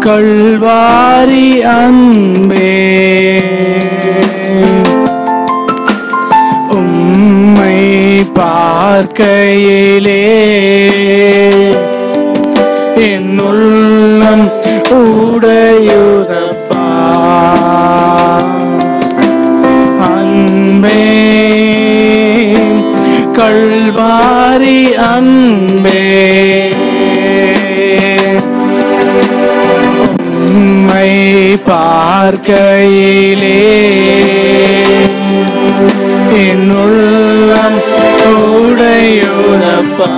கல்வாரி அன்பே உம்மை பார்க்கையிலே என் உள்ளம் உடையுதப்பா அன்பே கல்வாரி அன்பே உம்மை பார்க்கையிலே என் உள்ளம் உடையுதப்பா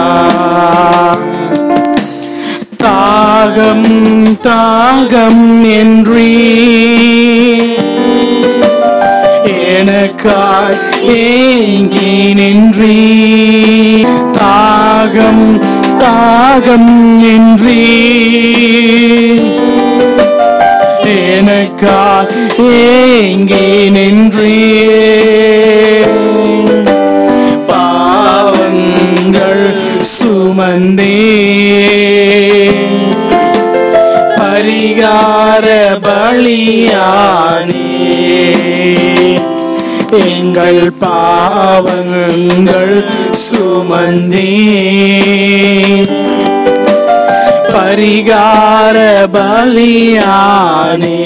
தாகம் தாகம் என்றீ எனக்காய் ஏங்கி நின்றீ தாகம் தாகம் நின்றீ எனக்காய் ஏங்கி நின்றீ பாவங்கள் சுமந்தே பரிகார பலியானே எங்கள் பாவங்கள் சுமந்தே பரிகார பலியானே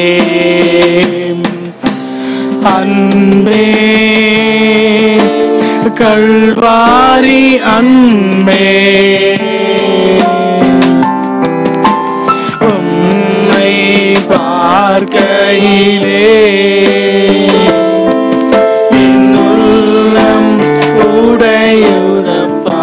அன்பே கல்வாரி அன்பே உம்மை பார்க்கையிலே என் உள்ளம் உடையுதப்பா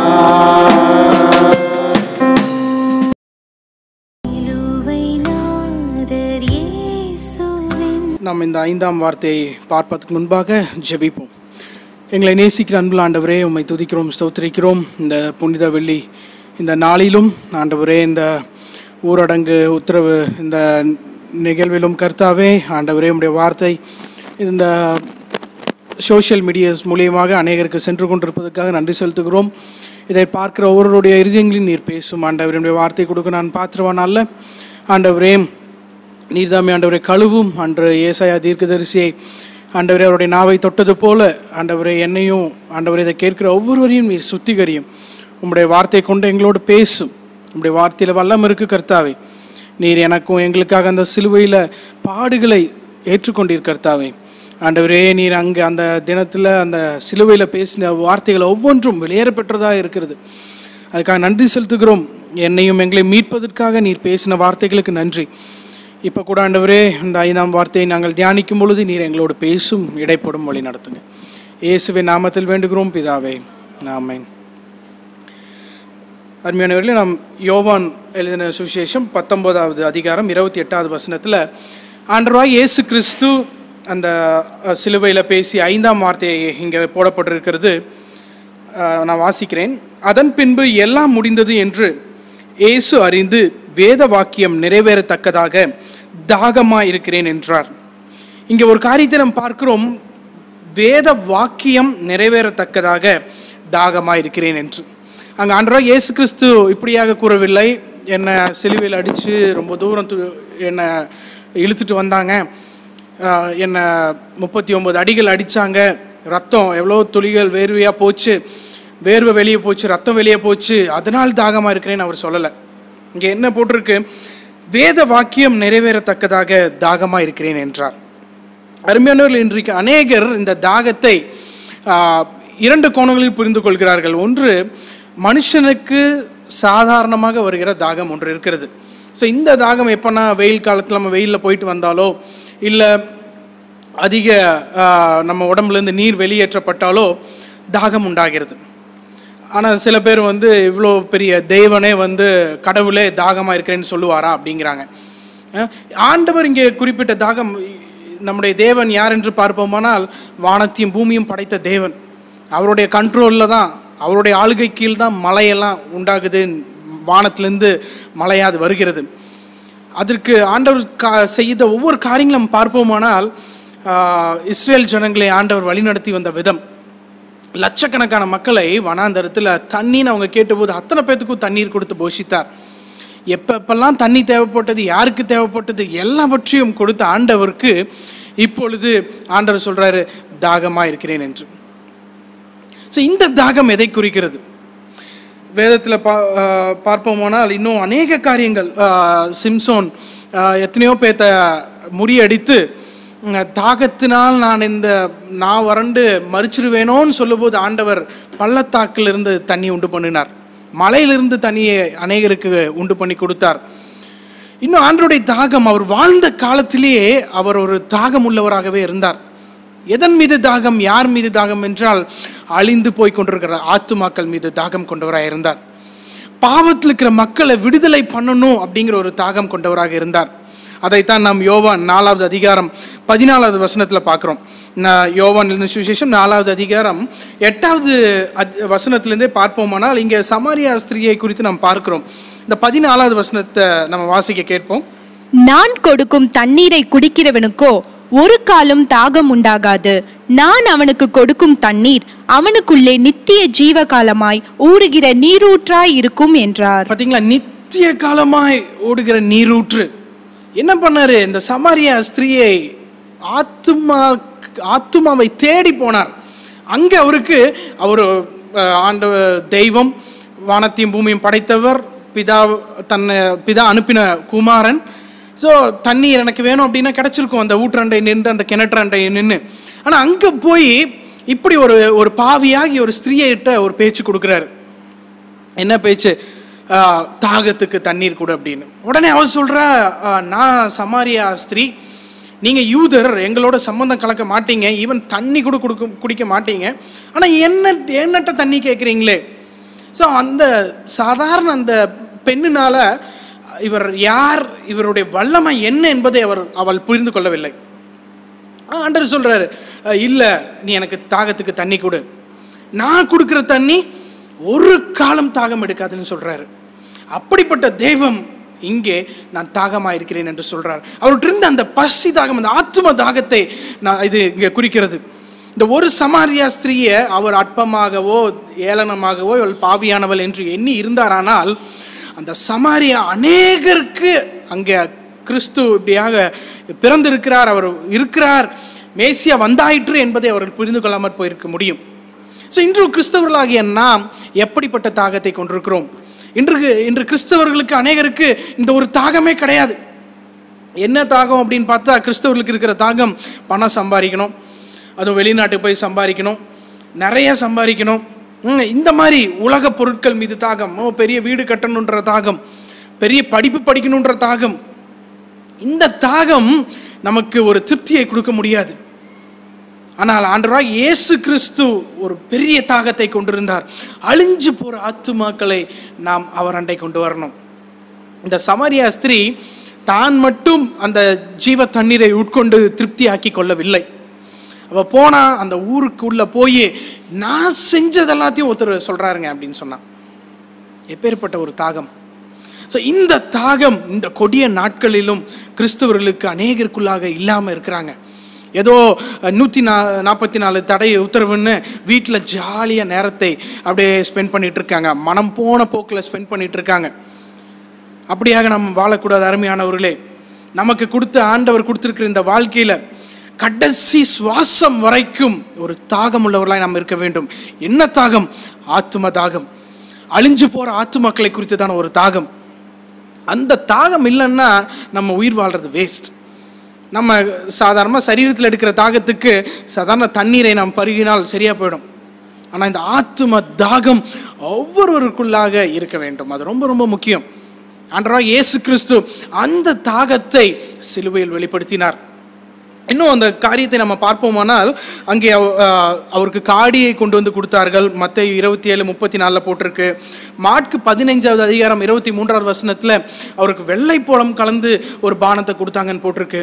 சிலுவை நாதர் இயேசுவின் நாம் இந்த ஐந்தாம் வார்த்தையை பார்ப்பதற்கு முன்பாக ஜெபிப்போம் எங்களை நேசிக்கிற அன்புள்ள ஆண்டவரே உம்மை துதிக்கிறோம் ஸ்தோத்திரிக்கிறோம் இந்த புனித வெள்ளி இந்த நாளிலும் ஆண்டவரே இந்த ஊரடங்கு உத்தரவு இந்த நிகழ்விலும் கர்த்தாவே ஆண்டவரே உம்முடைய வார்த்தை இந்த சோஷியல் மீடியாஸ் மூலியமாக அநேகருக்கு சென்று கொண்டிருப்பதற்காக நன்றி செலுத்துகிறோம் இதை பார்க்கிற ஒவ்வொருடைய இருதயங்களில் நீர் பேசும் ஆண்டவரே உம்முடைய வார்த்தை கொடுக்க நான் பாத்திரவான் அல்ல ஆண்டவரே நீர்தாமே ஆண்டவரை கழுவும் அன்று ஏசாயா தீர்க்கதரிசியை ஆண்டவரே அவருடைய நாவை தொட்டது போல ஆண்டவரே என்னையும் ஆண்டவரை இதை கேட்கிற ஒவ்வொருவரையும் நீர் சுத்திகரியும் உம்முடைய வார்த்தை கொண்டு எங்களோடு பேசும் உம்முடைய வார்த்தையில் வல்லம் இருக்கு கர்த்தாவே நீர் எனக்கும் எங்களுக்காக அந்த சிலுவையில் பாடுகளை ஏற்றுக்கொண்டீர் கர்த்தாவே ஆண்டவரே நீர் அங்கே அந்த தினத்தில் அந்த சிலுவையில் பேசின வார்த்தைகள் ஒவ்வொன்றும் வெளியேற பெற்றதாக இருக்கிறது அதுக்காக நன்றி செலுத்துகிறோம் என்னையும் எங்களை மீட்பதற்காக நீர் பேசின வார்த்தைகளுக்கு நன்றி இப்போ கூட ஆண்டவரே இந்த ஐந்தாம் வார்த்தையை நாங்கள் தியானிக்கும் பொழுது நீர் எங்களோடு பேசும் இடைப்படும் வழி நடத்துங்க இயேசுவை நாமத்தில் வேண்டுகிறோம் பிதாவே ஆமென் அருமையானவர்களே நாம் யோவான் எழுதின சுவிசேஷம் பத்தொன்பதாவது அதிகாரம் இருபத்தி எட்டாவது வசனத்தில் ஆண்டவராய் இயேசு கிறிஸ்து அந்த அஹ், சிலுவையில் பேசி ஐந்தாம் வார்த்தையை இங்கே போடப்பட்டிருக்கிறது அஹ், நான் வாசிக்கிறேன் அதன் பின்பு எல்லாம் முடிந்தது என்று இயேசு அறிந்து வேத வாக்கியம் நிறைவேறத்தக்கதாக தாகமாக இருக்கிறேன் என்றார் இங்கே ஒரு காரியத்தை நாம் பார்க்கிறோம் வேத வாக்கியம் நிறைவேறத்தக்கதாக தாகமாக இருக்கிறேன் என்று அங்கே ஆண்டவராக இயேசு கிறிஸ்து இப்படியாக கூறவில்லை என்னை சிலுவையில் அடித்து ரொம்ப தூரம் து- என்னை இழுத்துட்டு வந்தாங்க ஆஹ் என்னை முப்பத்தி ஒன்பது அடிகள் அடித்தாங்க ரத்தம் எவ்வளோ துளிகள் வேர்வையாக போச்சு வேர்வை வெளியே போச்சு ரத்தம் வெளியே போச்சு அதனால் தாகமாக இருக்கிறேன்னு அவர் சொல்லலை இங்கே என்ன போட்டிருக்கு வேத வாக்கியம் நிறைவேறத்தக்கதாக தாகமாக இருக்கிறேன் என்றார் அருமையானவர்கள் இன்றைக்கு அநேகர் இந்த தாகத்தை ஆஹ், இரண்டு கோணங்களில் புரிந்து கொள்கிறார்கள் ஒன்று மனுஷனுக்கு சாதாரணமாக வருகிற தாகம் ஒன்று இருக்கிறது ஸோ இந்த தாகம் எப்போனா வெயில் காலத்தில் நம்ம வெயிலில் போயிட்டு வந்தாலோ இல்லை அதிக ஆஹ், நம்ம உடம்புலேருந்து நீர் வெளியேற்றப்பட்டாலோ தாகம் உண்டாகிறது ஆனால் சில பேர் வந்து இவ்வளோ பெரிய தெய்வனே வந்து கடவுளே தாகமாக இருக்கிறேன்னு சொல்லுவாரா அப்படிங்கிறாங்க அஹ் ஆண்டவர் இங்கே குறிப்பிட்ட தாகம் நம்முடைய தேவன் யார் என்று பார்ப்போமானால் வானத்தையும் பூமியும் படைத்த தேவன் அவருடைய கண்ட்ரோலில் தான் அவருடைய ஆளுகை கீழ் தான் மழையெல்லாம் உண்டாகுது வானத்திலேருந்து மழையாது வருகிறது அதற்கு ஆண்டவர் கா செய்த ஒவ்வொரு காரியங்களும் நம்ம பார்ப்போமானால் ஆஹ், இஸ்ரேல் ஜனங்களை ஆண்டவர் வழிநடத்தி வந்த விதம் லட்சக்கணக்கான மக்களை வனாந்தரத்தில் தண்ணின்னு அவங்க கேட்டபோது அத்தனை பேத்துக்கும் தண்ணீர் கொடுத்து போஷித்தார் எப்பப்பெல்லாம் தண்ணி தேவைப்பட்டது யாருக்கு தேவைப்பட்டது எல்லாவற்றையும் கொடுத்த ஆண்டவருக்கு இப்பொழுது ஆண்டவர் சொல்றாரு தாகமா இருக்கிறேன் என்று ஸோ இந்த தாகம் எதை குறிக்கிறது வேதத்தில் பா ஆஹ் பார்ப்போமானால் இன்னும் அநேக காரியங்கள் ஆஹ் சிம்சோன் ஆஹ் எத்தனையோ பேத்த முறியடித்து உம், தாகத்தினால் நான் இந்த நான் வறண்டு மறிச்சிருவேனோன்னு சொல்லும்போது ஆண்டவர் பள்ளத்தாக்கிலிருந்து தண்ணி உண்டு பண்ணினார் மலையிலிருந்து தண்ணியை அநேகருக்கு உண்டு பண்ணி கொடுத்தார் இன்னும் ஆண்டருடைய தாகம் அவர் வாழ்ந்த காலத்திலேயே அவர் ஒரு தாகம் உள்ளவராகவே இருந்தார் எதன் மீது தாகம் யார் மீது தாகம் என்றால் அழிந்து போய் கொண்டிருக்கிற ஆத்துமாக்கள் மீது தாகம் கொண்டவராக இருந்தார் பாவத்தில் இருக்கிற மக்களை விடுதலை பண்ணணும் அப்படிங்கிற ஒரு தாகம் கொண்டவராக இருந்தார் அதைத்தான் நாம் யோவான் நாலாவது அதிகாரம் பதினாலாவது வசனத்தில் பார்க்குறோம் நான் யோவான் எழுதின சுவிசேஷம் நாலாவது அதிகாரம் எட்டாவது அத் வசனத்திலேருந்தே பார்ப்போமானால் இங்கே சமாரியா ஸ்திரியை குறித்து நாம் பார்க்கிறோம் இந்த பதினாலாவது வசனத்தை நம்ம வாசிக்க கேட்போம் நான் கொடுக்கும் தண்ணீரை குடிக்கிறவனுக்கோ ஒரு காலம் தாகம் உண்டாகாது நான் அவனுக்கு கொடுக்கும் தண்ணீர் அவனுக்குள்ளே நித்திய ஜீவகாலமாய் ஊறுகிற நீரூற்றாய் இருக்கும் என்றார் பார்த்தீங்களா நித்திய காலமாய் ஓடுகிற நீரூற்று என்ன பண்ணாரு இந்த சமாரியா ஸ்திரீயை ஆத்துமா ஆத்துமாவை தேடி போனார் அங்க அவருக்கு அவர் ஆண்ட தெய்வம் வானத்தையும் பூமியும் படைத்தவர் பிதா தன்னை பிதா அனுப்பின குமாரன் ஸோ தண்ணீர் எனக்கு வேணும் அப்படின்னா கிடச்சிருக்கும் அந்த ஊற்றண்டை நின்று அந்த கிணற்றண்டை நின்று ஆனால் அங்கே போய் இப்படி ஒரு ஒரு பாவியாகி ஒரு ஸ்திரீயிட்ட ஒரு பேச்சு கொடுக்குறாரு என்ன பேச்சு ஆ, தாகத்துக்கு தண்ணீர் கொடு அப்படின்னு உடனே அவர் சொல்றா ஆ, நான் சமாரியா ஸ்திரீ நீங்க யூதர் எங்களோட சம்பந்தம் கலக்க மாட்டீங்க ஈவன் தண்ணி கூட கொடுக்க குடிக்க மாட்டீங்க ஆனா என்ன என்னட்ட தண்ணி கேட்குறீங்களே ஸோ அந்த சாதாரண அந்த பெண்ணுனால இவர் யார் இவருடைய வல்லமை என்ன என்பதை அவர் அவள் புரிந்து கொள்ளவில்லை ஆண்டர் சொல்றாரு "அஹ், இல்ல நீ எனக்கு தாகத்துக்கு தண்ணி கொடு நான் கொடுக்கிற தண்ணி ஒரு காலம் தாகம் எடுக்காதுன்னு சொல்றாரு அப்படிப்பட்ட தெய்வம் இங்கே நான் தாகமா இருக்கிறேன் என்று சொல்றார் அவர்கிட்ட இருந்த அந்த பசி தாகம் அந்த ஆத்ம தாகத்தை நான் இது இங்கே குறிக்கிறது இந்த ஒரு சமாரியா ஸ்திரீயை அவர் அற்பமாகவோ ஏளனமாகவோ இவள் பாவியானவள் என்று எண்ணி இருந்தாரானால் அந்த சமாரியா அநேகருக்கு அங்கே கிறிஸ்து இப்படியாக பிறந்திருக்கிறார் அவர் இருக்கிறார் மேசியா வந்தாயிற்று என்பதை அவர்கள் புரிந்து கொள்ளாமற் போயிருக்க முடியும் ஸோ இன்று கிறிஸ்தவர்களாகிய நாம் எப்படிப்பட்ட தாகத்தை கொண்டிருக்கிறோம் இன்று இன்று கிறிஸ்தவர்களுக்கு அநேகருக்கு இந்த ஒரு தாகமே கிடையாது என்ன தாகம் அப்படின்னு பார்த்தா கிறிஸ்தவர்களுக்கு இருக்கிற தாகம் பணம் சம்பாதிக்கணும் அதுவும் வெளிநாட்டுக்கு போய் சம்பாதிக்கணும் நிறைய சம்பாதிக்கணும் ம், இந்த மாதிரி உலக பொருட்கள் மீது தாகம் ஓ, பெரிய வீடு கட்டணுன்ற தாகம் பெரிய படிப்பு படிக்கணுன்ற தாகம் இந்த தாகம் நமக்கு ஒரு திருப்தியை கொடுக்க முடியாது ஆனால் ஆண்டவராய் இயேசு கிறிஸ்து ஒரு பெரிய தாகத்தை கொண்டிருந்தார் அழிஞ்சு போற ஆத்துமாக்களை நாம் அவர் அண்டை கொண்டு வரணும் இந்த சமாரியா ஸ்திரீ தான் மட்டும் அந்த ஜீவ தண்ணீரை உட்கொண்டு திருப்தியாக்கி கொள்ளவில்லை அவ போனா அந்த ஊருக்குள்ள போய் நான் செஞ்சது எல்லாத்தையும் ஒருத்தர் சொல்றாருங்க அப்படின்னு சொன்னான் எப்பேற்பட்ட ஒரு தாகம் ஸோ இந்த தாகம் இந்த கொடிய நாட்களிலும் கிறிஸ்தவர்களுக்கு அநேகருக்குள்ளாக இல்லாமல் இருக்கிறாங்க ஏதோ நூற்றி நா நாற்பத்தி நாலு தடை உத்தரவுன்னு வீட்டில் ஜாலியாக நேரத்தை அப்படியே ஸ்பெண்ட் பண்ணிட்டு இருக்காங்க மனம் போன போக்கில் ஸ்பெண்ட் பண்ணிட்டு இருக்காங்க அப்படியாக நம்ம வாழக்கூடாது அருமையானவர்களே நமக்கு கொடுத்த ஆண்டவர் கொடுத்திருக்கிற இந்த வாழ்க்கையில கடைசி சுவாசம் வரைக்கும் ஒரு தாகம் உள்ளவர்களாய் நாம் இருக்க வேண்டும் என்ன தாகம் ஆத்தும தாகம் அழிஞ்சு போற ஆத்துமக்களை குறித்ததான ஒரு தாகம் அந்த தாகம் இல்லைன்னா நம்ம உயிர் வாழ்றது வேஸ்ட் நம்ம சாதாரணமாக சரீரத்தில் எடுக்கிற தாகத்துக்கு சாதாரண தண்ணீரை நாம் பருகினால் சரியா போயிடும் ஆனால் இந்த ஆத்தும தாகம் ஒவ்வொருவருக்குள்ளாக இருக்க வேண்டும் அது ரொம்ப ரொம்ப முக்கியம் ஆண்டவராக இயேசு கிறிஸ்து அந்த தாகத்தை சிலுவையில் வெளிப்படுத்தினார் இன்னும் அந்த காரியத்தை நம்ம பார்ப்போமானால் அங்கே அவ- ஆஹ் அவருக்கு காடியை கொண்டு வந்து கொடுத்தார்கள் மற்ற இருபத்தி ஏழு முப்பத்தி நாலில் போட்டிருக்கு மாட்கு பதினைஞ்சாவது அதிகாரம் இருபத்தி மூன்றாவது வசனத்தில் அவருக்கு வெள்ளை போலம் கலந்து ஒரு பானத்தை கொடுத்தாங்கன்னு போட்டிருக்கு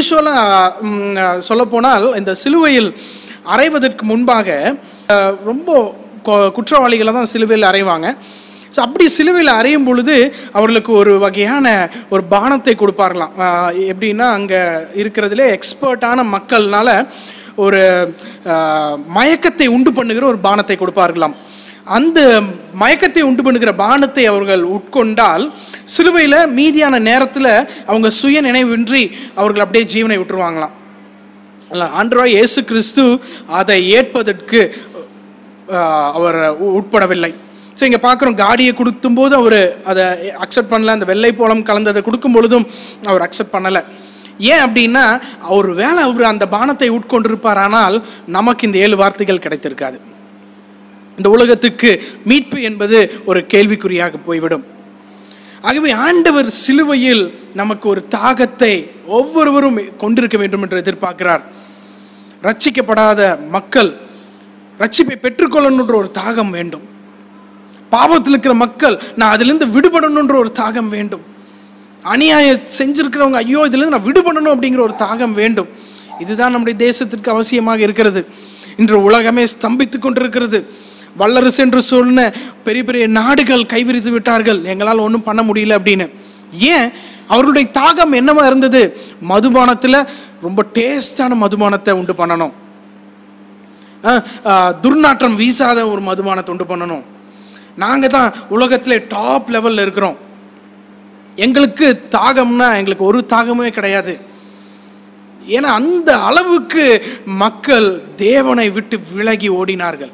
யூஸ்வலாக சொல்லப்போனால் இந்த சிலுவையில் அறைவதற்கு முன்பாக ஆஹ் ரொம்ப கொ- குற்றவாளிகளை தான் சிலுவையில் அறைவாங்க ஸோ அப்படி சிலுவையில் அறையும் பொழுது அவர்களுக்கு ஒரு வகையான ஒரு பானத்தை கொடுப்பார்களாம் ஆஹ் எப்படின்னா அங்கே இருக்கிறதுலே எக்ஸ்பர்ட்டான மக்கள்னால ஒரு ஆஹ் மயக்கத்தை உண்டு பண்ணுகிற ஒரு பானத்தை கொடுப்பார்களாம் அந்த மயக்கத்தை உண்டு பண்ணுகிற பானத்தை அவர்கள் உட்கொண்டால் சிலுவையில் மீதியான நேரத்தில் அவங்க சுய நினைவின்றி அவர்கள் அப்படியே ஜீவனை விட்டுருவாங்களாம் அல்ல, ஆண்டவராய் இயேசு கிறிஸ்து அதை ஏற்பதற்கு ஆஹ், அவர் உ- உட்படவில்லை ஸோ இங்கே பார்க்குறோம் காடியை கொடுக்கும்போது அவர் அதை அக்செப்ட் பண்ணல அந்த வெள்ளை போலம் கலந்ததை கொடுக்கும் பொழுதும் அவர் அக்செப்ட் பண்ணலை ஏன் அப்படின்னா அவர் வேலை அவர் அந்த பானத்தை உட்கொண்டிருப்பார் ஆனால் நமக்கு இந்த ஏழு வார்த்தைகள் கிடைத்திருக்காது இந்த உலகத்துக்கு மீட்பு என்பது ஒரு கேள்விக்குறியாக போய்விடும் ஆகவே ஆண்டவர் சிலுவையில் நமக்கு ஒரு தாகத்தை ஒவ்வொருவரும் கொண்டிருக்க வேண்டும் என்று எதிர்பார்க்கிறார் ரட்சிக்கப்படாத மக்கள் ரட்சிப்பை பெற்றுக்கொள்ளணுன்ற ஒரு தாகம் வேண்டும் பாவத்தில் இருக்கிற மக்கள் நான் அதிலிருந்து விடுபடணுன்ற ஒரு தாகம் வேண்டும் அநியாயம் செஞ்சிருக்கிறவங்க ஐயோ இதிலிருந்து நான் விடுபடணும் அப்படிங்கிற ஒரு தாகம் வேண்டும் இதுதான் நம்முடைய தேசத்திற்கு அவசியமாக இருக்கிறது இன்று உலகமே ஸ்தம்பித்து கொண்டிருக்கிறது வல்லரசு என்று சொன்ன பெரிய பெரிய நாடுகள் கைவிரித்து விட்டார்கள் எங்களால் ஒன்றும் பண்ண முடியல அப்படின்னு ஏன் அவர்களுடைய தாகம் என்னவா இருந்தது மதுபானத்தில் ரொம்ப டேஸ்டான மதுபானத்தை உண்டு பண்ணணும் அஹ், அஹ், துர்நாற்றம் வீசாத ஒரு மதுபானத்தை உண்டு பண்ணணும் நாங்கள் தான் உலகத்திலே டாப் லெவலில் இருக்கிறோம் எங்களுக்கு தாகம்னா எங்களுக்கு ஒரு தாகமே கிடையாது ஏன்னா அந்த அளவுக்கு மக்கள் தேவனை விட்டு விலகி ஓடினார்கள்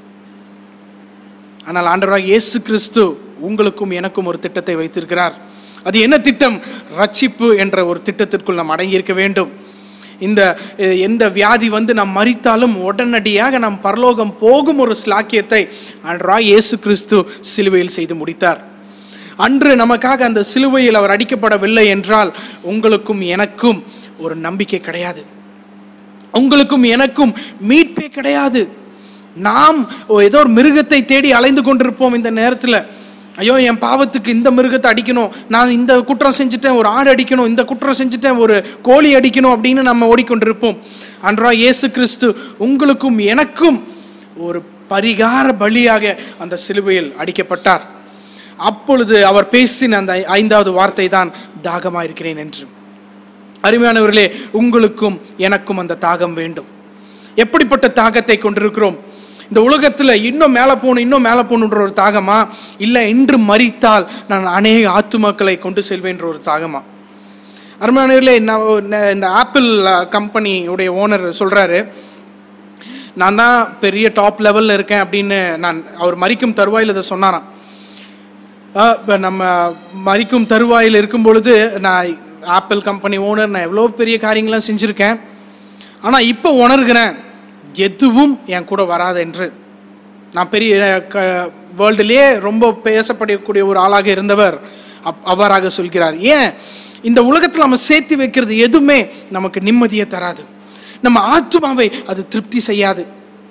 ஆனால் ஆண்டவராக இயேசு கிறிஸ்து உங்களுக்கும் எனக்கும் ஒரு திட்டத்தை வைத்திருக்கிறார் அது என்ன திட்டம் ரட்சிப்பு என்ற ஒரு திட்டத்திற்குள் நாம் அடங்கியிருக்க வேண்டும் இந்த அஹ், எந்த வியாதி வந்து நாம் மறித்தாலும் உடனடியாக நாம் பரலோகம் போகும் ஒரு ஸ்லாக்கியத்தை ஆண்டவராக இயேசு கிறிஸ்து சிலுவையில் செய்து முடித்தார் அன்று நமக்காக அந்த சிலுவையில் அவர் அடிக்கப்படவில்லை என்றால் உங்களுக்கும் எனக்கும் ஒரு நம்பிக்கை கிடையாது உங்களுக்கும் எனக்கும் மீட்பே கிடையாது நாம் ஏதோ ஒரு மிருகத்தை தேடி அலைந்து கொண்டிருப்போம் இந்த நேரத்தில் ஐயோ என் பாவத்துக்கு இந்த மிருகத்தை அடிக்கணும் நான் இந்த குற்றம் செஞ்சுட்டேன் ஒரு ஆடு அடிக்கணும் இந்த குற்றம் செஞ்சுட்டேன் ஒரு கோழி அடிக்கணும் அப்படின்னு நம்ம ஓடிக்கொண்டிருப்போம் அன்றா இயேசு கிறிஸ்து உங்களுக்கும் எனக்கும் ஒரு பரிகார பலியாக அந்த சிலுவையில் அடிக்கப்பட்டார் அப்பொழுது அவர் பேசின அந்த ஐந்தாவது வார்த்தை தான் தாகமாயிருக்கிறேன் என்று அருமையானவர்களே உங்களுக்கும் எனக்கும் அந்த தாகம் வேண்டும் எப்படிப்பட்ட தாகத்தை கொண்டிருக்கிறோம் இந்த உலகத்தில் இன்னும் மேலே போகணும் இன்னும் மேலே போகணுன்ற ஒரு தாகமா இல்லை இன்று மறித்தால் நான் அநேக ஆத்துமாக்களை கொண்டு செல்வேன்ற ஒரு தாகமா அருமையானவர்களே நான் ந- இந்த ஆப்பிள் கம்பெனியுடைய ஓனர் சொல்கிறாரு நான் தான் பெரிய டாப் லெவலில் இருக்கேன் அப்படின்னு நான் அவர் மறிக்கும் தருவாயில் இதை சொன்னாராம் ஆஹ் இப்ப நம்ம மறிக்கும் தருவாயில் இருக்கும் பொழுது நான் ஆப்பிள் கம்பெனி ஓனர் நான் எவ்வளோ பெரிய காரியங்கள்லாம் செஞ்சுருக்கேன் ஆனால் இப்போ உணர்கிறேன் எதுவும் என் கூட வராது என்று நான் பெரிய க வேர்ல்டுலேயே ரொம்ப பேசப்படக்கூடிய ஒரு ஆளாக இருந்தவர் அப் அவ்வாறாக சொல்கிறார் ஏன் இந்த உலகத்தில் நம்ம சேர்த்து வைக்கிறது எதுவுமே நமக்கு நிம்மதியை தராது நம்ம ஆத்மாவை அது திருப்தி செய்யாது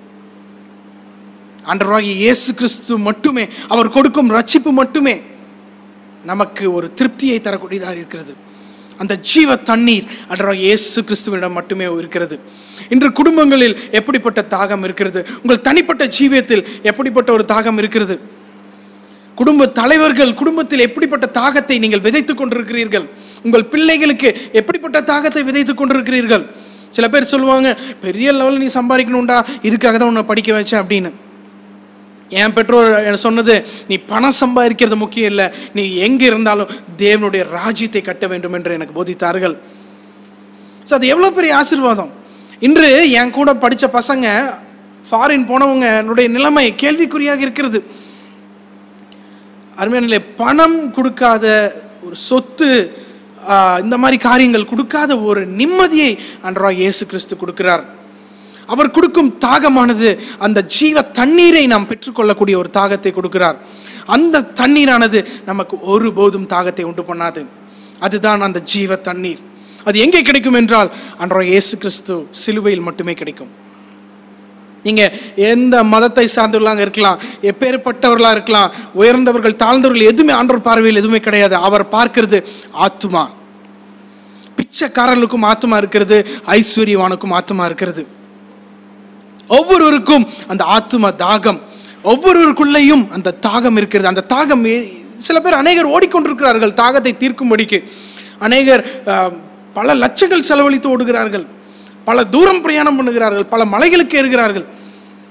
ஆண்டவராகிய இயேசு கிறிஸ்து மட்டுமே அவர் கொடுக்கும் ரட்சிப்பு மட்டுமே நமக்கு ஒரு திருப்தியை தரக்கூடியதாக இருக்கிறது அந்த ஜீவ தண்ணீர் ஆண்டவராகிய இயேசு கிறிஸ்துவிடம் மட்டுமே இருக்கிறது இன்று குடும்பங்களில் எப்படிப்பட்ட தாகம் இருக்கிறது உங்கள் தனிப்பட்ட ஜீவியத்தில் எப்படிப்பட்ட ஒரு தாகம் இருக்கிறது குடும்ப தலைவர்கள் குடும்பத்தில் எப்படிப்பட்ட தாகத்தை நீங்கள் விதைத்துக் கொண்டிருக்கிறீர்கள் உங்கள் பிள்ளைகளுக்கு எப்படிப்பட்ட தாகத்தை விதைத்துக் கொண்டிருக்கிறீர்கள் சில பேர் சொல்லுவாங்க பெரிய லெவலில் நீ சம்பாதிக்கணும்டா இதுக்காக தான் உன்னை படிக்க வச்சேன் அப்படின்னு என் பெற்றோர் எனக்கு சொன்னது நீ பணம் சம்பாதிக்கிறது முக்கியம் இல்லை நீ எங்கே இருந்தாலும் தேவனுடைய ராஜ்யத்தை கட்ட வேண்டும் என்று எனக்கு போதித்தார்கள் ஸோ அது எவ்வளோ பெரிய ஆசீர்வாதம் இன்று என் கூட படித்த பசங்க ஃபாரின் போனவங்க என்னுடைய நிலைமை கேள்விக்குறியாக இருக்கிறது அருமையான நிலை பணம் கொடுக்காத ஒரு சொத்து ஆஹ், இந்த மாதிரி காரியங்கள் கொடுக்காத ஒரு நிம்மதியை அன்றா இயேசு கிறிஸ்து கொடுக்கிறார் அவர் கொடுக்கும் தாகமானது அந்த ஜீவ தண்ணீரை நாம் பெற்றுக்கொள்ளக்கூடிய ஒரு தாகத்தை கொடுக்கிறார் அந்த தண்ணீரானது நமக்கு ஒருபோதும் தாகத்தை உண்டு பண்ணாது அதுதான் அந்த ஜீவ தண்ணீர் அது எங்கே கிடைக்கும் என்றால் அன்றா இயேசு கிறிஸ்து சிலுவையில் மட்டுமே கிடைக்கும் நீங்க எந்த மதத்தை சார்ந்தவர்களாக இருக்கலாம் எப்பேற்பட்டவர்களாக இருக்கலாம் உயர்ந்தவர்கள் தாழ்ந்தவர்கள் எதுவுமே ஆண்டவர் பார்வையில் எதுவுமே கிடையாது அவர் பார்க்கிறது ஆத்துமா பிச்சைக்காரர்களுக்கும் ஆத்துமா இருக்கிறது ஐஸ்வர்யவானுக்கும் ஆத்துமா இருக்கிறது ஒவ்வொருவருக்கும் அந்த ஆத்தும தாகம் ஒவ்வொருவருக்குள்ளேயும் அந்த தாகம் இருக்கிறது அந்த தாகம் ஏ- சில பேர் அநேகர் ஓடிக்கொண்டிருக்கிறார்கள் தாகத்தை தீர்க்கும்படிக்கு அநேகர் ஆஹ், பல லட்சங்கள் செலவழித்து ஓடுகிறார்கள் பல தூரம் பிரயாணம் பண்ணுகிறார்கள் பல மலைகளுக்கு ஏறுகிறார்கள்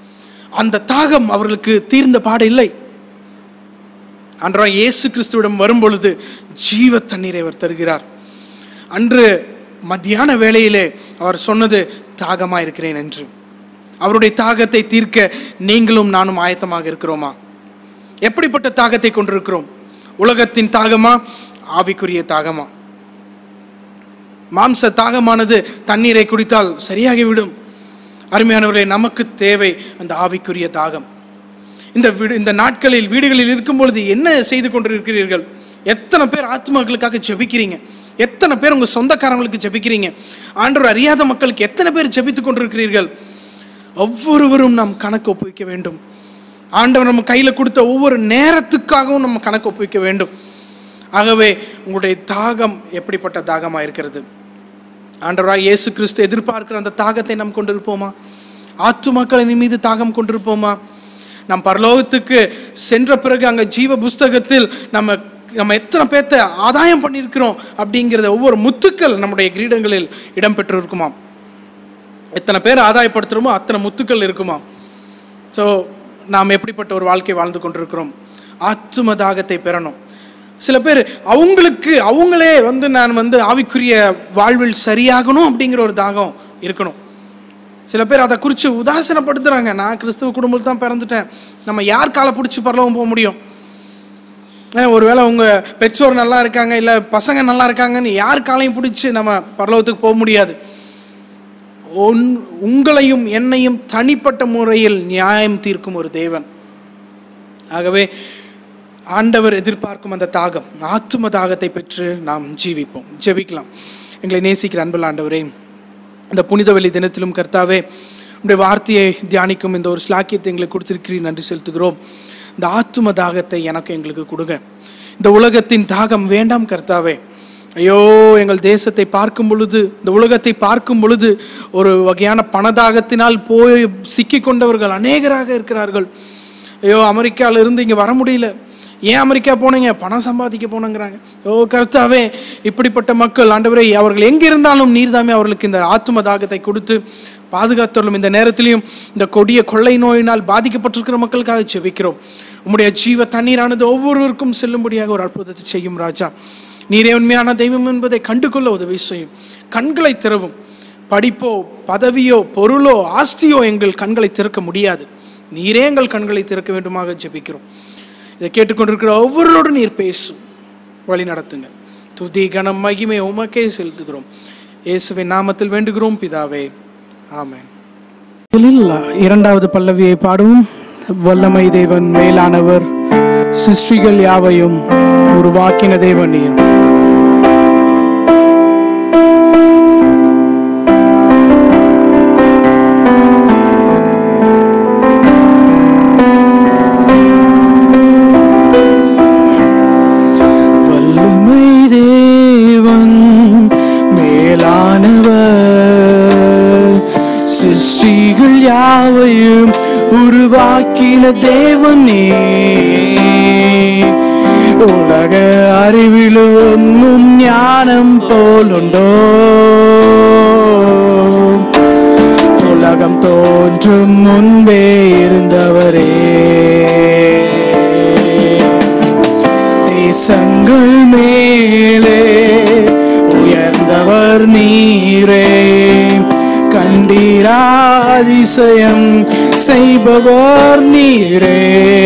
அந்த தாகம் அவர்களுக்கு தீர்ந்த பாடு இல்லை அன்றாம் இயேசு கிறிஸ்துவிடம் வரும்பொழுது ஜீவ தண்ணீரை அவர் தருகிறார் அன்று மத்தியான வேளையிலே அவர் சொன்னது தாகமாக இருக்கிறேன் என்று அவருடைய தாகத்தை தீர்க்க நீங்களும் நானும் ஆயத்தமாக இருக்கிறோமா எப்படிப்பட்ட தாகத்தை கொண்டிருக்கிறோம் உலகத்தின் தாகமா ஆவிக்குரிய தாகமா மாம்ச தாகமானது தண்ணீரை குடித்தால் சரியாகிவிடும் அருமையானவர்களே நமக்கு தேவை அந்த ஆவிக்குரிய தாகம் இந்த வீடு இந்த நாட்களில் வீடுகளில் இருக்கும் பொழுது என்ன செய்து கொண்டிருக்கிறீர்கள் எத்தனை பேர் ஆத்மாக்களுக்காக ஜெபிக்கிறீங்க எத்தனை பேர் உங்கள் சொந்தக்காரங்களுக்கு ஜெபிக்கிறீங்க ஆண்டவர் அறியாத மக்களுக்கு எத்தனை பேர் ஜெபித்து கொண்டிருக்கிறீர்கள் ஒவ்வொருவரும் நாம் கணக்கு ஒப்புவிக்க வேண்டும் ஆண்டவர் நம்ம கையில் கொடுத்த ஒவ்வொரு நேரத்துக்காகவும் நம்ம கணக்கு ஒப்புவிக்க வேண்டும் ஆகவே உங்களுடைய தாகம் எப்படிப்பட்ட தாகமாக இருக்கிறது ஆண்டவராக இயேசு கிறிஸ்து எதிர்பார்க்கிற அந்த தாகத்தை நாம் கொண்டிருப்போமா ஆத்துமாக்களின் மீது தாகம் கொண்டிருப்போமா நம் பரலோகத்துக்கு சென்ற பிறகு அங்கே ஜீவ புஸ்தகத்தில் நம்ம நம்ம எத்தனை பேர்த்த ஆதாயம் பண்ணியிருக்கிறோம் அப்படிங்கிறத ஒவ்வொரு முத்துக்கள் நம்முடைய கிரீடங்களில் இடம்பெற்று இருக்குமாம் எத்தனை பேர் ஆதாயப்படுத்துகிறோமோ அத்தனை முத்துக்கள் இருக்குமா ஸோ நாம் எப்படிப்பட்ட ஒரு வாழ்க்கை வாழ்ந்து கொண்டிருக்கிறோம் ஆத்தும தாகத்தை பெறணும் சில பேர் அவங்களுக்கு அவங்களே வந்து நான் வந்து ஆவிக்குரிய வாழ்வில் சரியாகணும் அப்படிங்கிற ஒரு தாகம் இருக்கணும் சில பேர் அதை குறித்து உதாசனப்படுத்துகிறாங்க நான் கிறிஸ்துவ குடும்பத்தில் தான் பிறந்துட்டேன் நம்ம யார் காலை பிடிச்சி பரலவும் போக முடியும் ஏன் ஒருவேளை உங்கள் பெற்றோர் நல்லா இருக்காங்க இல்லை பசங்க நல்லா இருக்காங்கன்னு யார் காலையும் பிடிச்சி நம்ம பரலோகத்துக்கு போக முடியாது உன் உங்களையும் என்னையும் தனிப்பட்ட முறையில் நியாயம் தீர்க்கும் ஒரு தேவன் ஆகவே ஆண்டவர் எதிர்பார்க்கும் அந்த தாகம் ஆத்தும தாகத்தை பெற்று நாம் ஜீவிப்போம் ஜெபிக்கலாம் எங்களை நேசிக்கிற அன்புள்ள ஆண்டவரே இந்த புனித வெள்ளி தினத்திலும் கர்த்தாவே உடைய வார்த்தையை தியானிக்கும் இந்த ஒரு ஸ்லாக்கியத்தை எங்களுக்கு கொடுத்திருக்கிறீர் நன்றி செலுத்துகிறோம் இந்த ஆத்தும தாகத்தை எனக்கு எங்களுக்கு கொடுங்க இந்த உலகத்தின் தாகம் வேண்டாம் கர்த்தாவே ஐயோ எங்கள் தேசத்தை பார்க்கும் பொழுது இந்த உலகத்தை பார்க்கும் பொழுது ஒரு வகையான பணதாகத்தினால் போய் சிக்கி கொண்டவர்கள் அநேகராக இருக்கிறார்கள் ஐயோ அமெரிக்கால இருந்து இங்கே வர முடியல ஏன் அமெரிக்கா போனீங்க பணம் சம்பாதிக்க போனங்கிறாங்க ஓ கர்த்தாவே இப்படிப்பட்ட மக்கள் ஆண்டவரே அவர்கள் எங்கே இருந்தாலும் நீர்தாமே அவர்களுக்கு இந்த ஆத்தும தாகத்தை கொடுத்து பாதுகாத்தருளும் இந்த நேரத்திலையும் இந்த கொடிய கொள்ளை நோயினால் பாதிக்கப்பட்டிருக்கிற மக்களுக்காக செபிக்கிறோம் உம்முடைய ஜீவ தண்ணீரானது ஒவ்வொருவருக்கும் செல்லும்படியாக ஒரு அற்புதத்தை செய்யும் ராஜா நீரே உண்மையான தெய்வம் என்பதை கண்டுகொள்ள உதவி செய்யும் கண்களை திறவும் படிப்போ பதவியோ பொருளோ ஆஸ்தியோ எங்கள் கண்களை திறக்க முடியாது நீரே எங்கள் கண்களை திறக்க வேண்டுமாக ஜெபிக்கிறோம் இதை கேட்டுக்கொண்டிருக்கிற ஒவ்வொருவரோடும் நீர் பேசும் வழி நடத்துங்க துதி கனம் மகிமை உமக்கே செலுத்துகிறோம் இயேசுவின் நாமத்தில் வேண்டுகிறோம் பிதாவே ஆமென் முதலில் இரண்டாவது பல்லவியை பாடுவோம் வல்லமை தேவன் மேலானவர் சிருஷ்டிகள் யாவையும் உருவாக்கின தேவன் நீர் வல்லமை தேவன் மேலானவர் சிருஷ்டிகள் யாவையும் உருவாக்கின தேவனே உலக அறிவிலும் உம் ஞானம் போலுண்டோ உலகம் தோன்றும் முன்பே இருந்தவரே தேசங்கள் மேலே உயர்ந்தவர் நீரே கண்டீராதிசயம் செய்பவர் நீரே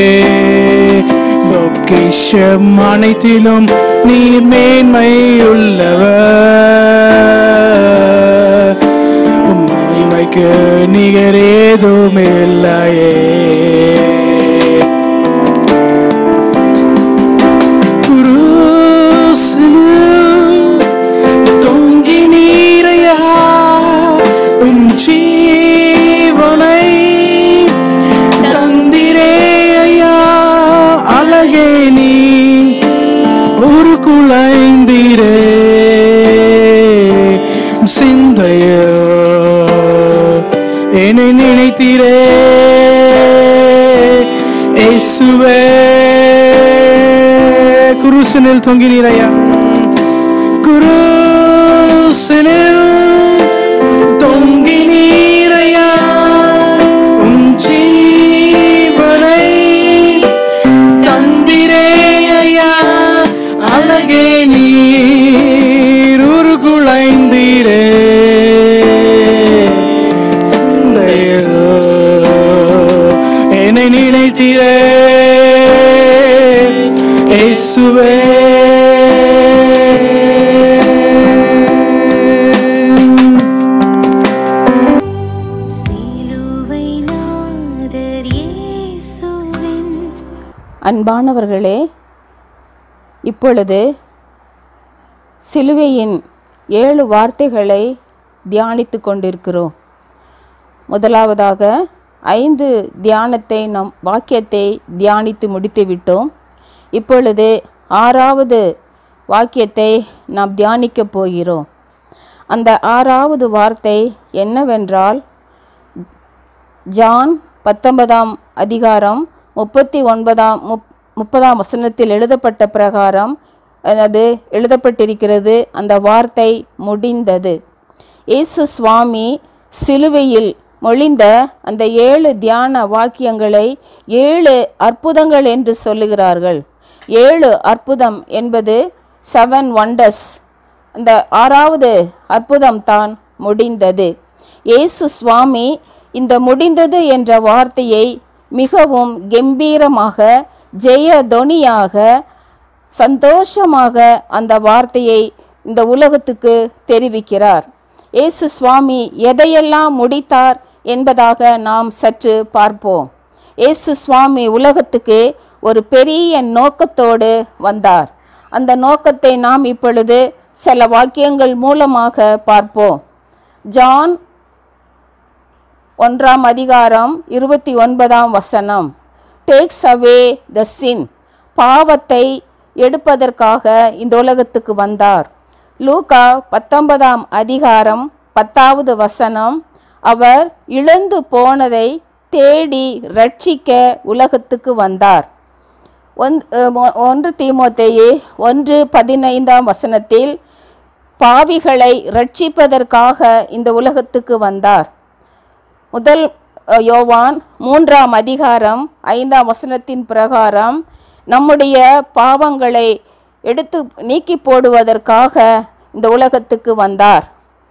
பொக்கிஷம் அனைத்திலும் நீர் மேன்மையுள்ளவர் மகிமைக்கு நிகரேதும் இல்லையே குருசில் தொங்கி நீரையா உன் ஜீவனை தந்திரே ஐயா அழகே நீ ஒரு குழைந்தீரே சிந்தையோ என்னை நினைத்தீரே இயேசுவே குருசனில் தொங்கினீரையா குருசனில் தொங்கினீரையா உன் ஜீவனை இணைத்தீரே இயேசுவே சிலுவை நாதர் இயேசுவின் அன்பானவர்களே இப்பொழுது சிலுவையின் ஏழு வார்த்தைகளை தியானித்து கொண்டிருக்கிறோம் முதலாவதாக ஐந்து தியானத்தை நம் வாக்கியத்தை தியானித்து முடித்து விட்டோம் இப்பொழுது ஆறாவது வாக்கியத்தை நாம் தியானிக்கப் போகிறோம் அந்த ஆறாவது வார்த்தை என்னவென்றால் ஜான் பத்தொன்பதாம் அதிகாரம் முப்பத்தி ஒன்பதாம் முப் முப்பதாம் வசனத்தில் எழுதப்பட்ட பிரகாரம் அது எழுதப்பட்டிருக்கிறது அந்த வார்த்தை முடிந்தது இயேசு சுவாமி சிலுவையில் மொழிந்த அந்த ஏழு தியான வாக்கியங்களை ஏழு அற்புதங்கள் என்று சொல்லுகிறார்கள் ஏழு அற்புதம் என்பது செவன் வண்டர்ஸ் அந்த ஆறாவது அற்புதம் தான் முடிந்தது இயேசு சுவாமி இந்த முடிந்தது என்ற வார்த்தையை மிகவும் கம்பீரமாக ஜெயதொனியாக சந்தோஷமாக அந்த வார்த்தையை இந்த உலகத்துக்கு தெரிவிக்கிறார் இயேசு சுவாமி எதையெல்லாம் முடித்தார் என்பதாக நாம் சற்று பார்ப்போம் இயேசு சுவாமி உலகத்துக்கு ஒரு பெரிய நோக்கத்தோடு வந்தார் அந்த நோக்கத்தை நாம் இப்பொழுது சில வாக்கியங்கள் மூலமாக பார்ப்போம் ஜான் ஒன்றாம் அதிகாரம் இருபத்தி ஒன்பதாம் வசனம் டேக்ஸ் அவே த சின் பாவத்தை எடுப்பதற்காக இந்த உலகத்துக்கு வந்தார் லூகா பத்தொன்பதாம் அதிகாரம் பத்தாவது வசனம் அவர் இழந்து போனதை தேடி ரட்சிக்க உலகத்துக்கு வந்தார் ஒன் அஹ் ஒ- ஒன்று தீமோத்தேயு ஒன்று பதினைந்தாம் வசனத்தில் பாவிகளை ரட்சிப்பதற்காக இந்த உலகத்துக்கு வந்தார் முதல் அஹ், யோவான் மூன்றாம் அதிகாரம் ஐந்தாம் வசனத்தின் பிரகாரம் நம்முடைய பாவங்களை எடுத்து நீக்கி போடுவதற்காக இந்த உலகத்துக்கு வந்தார்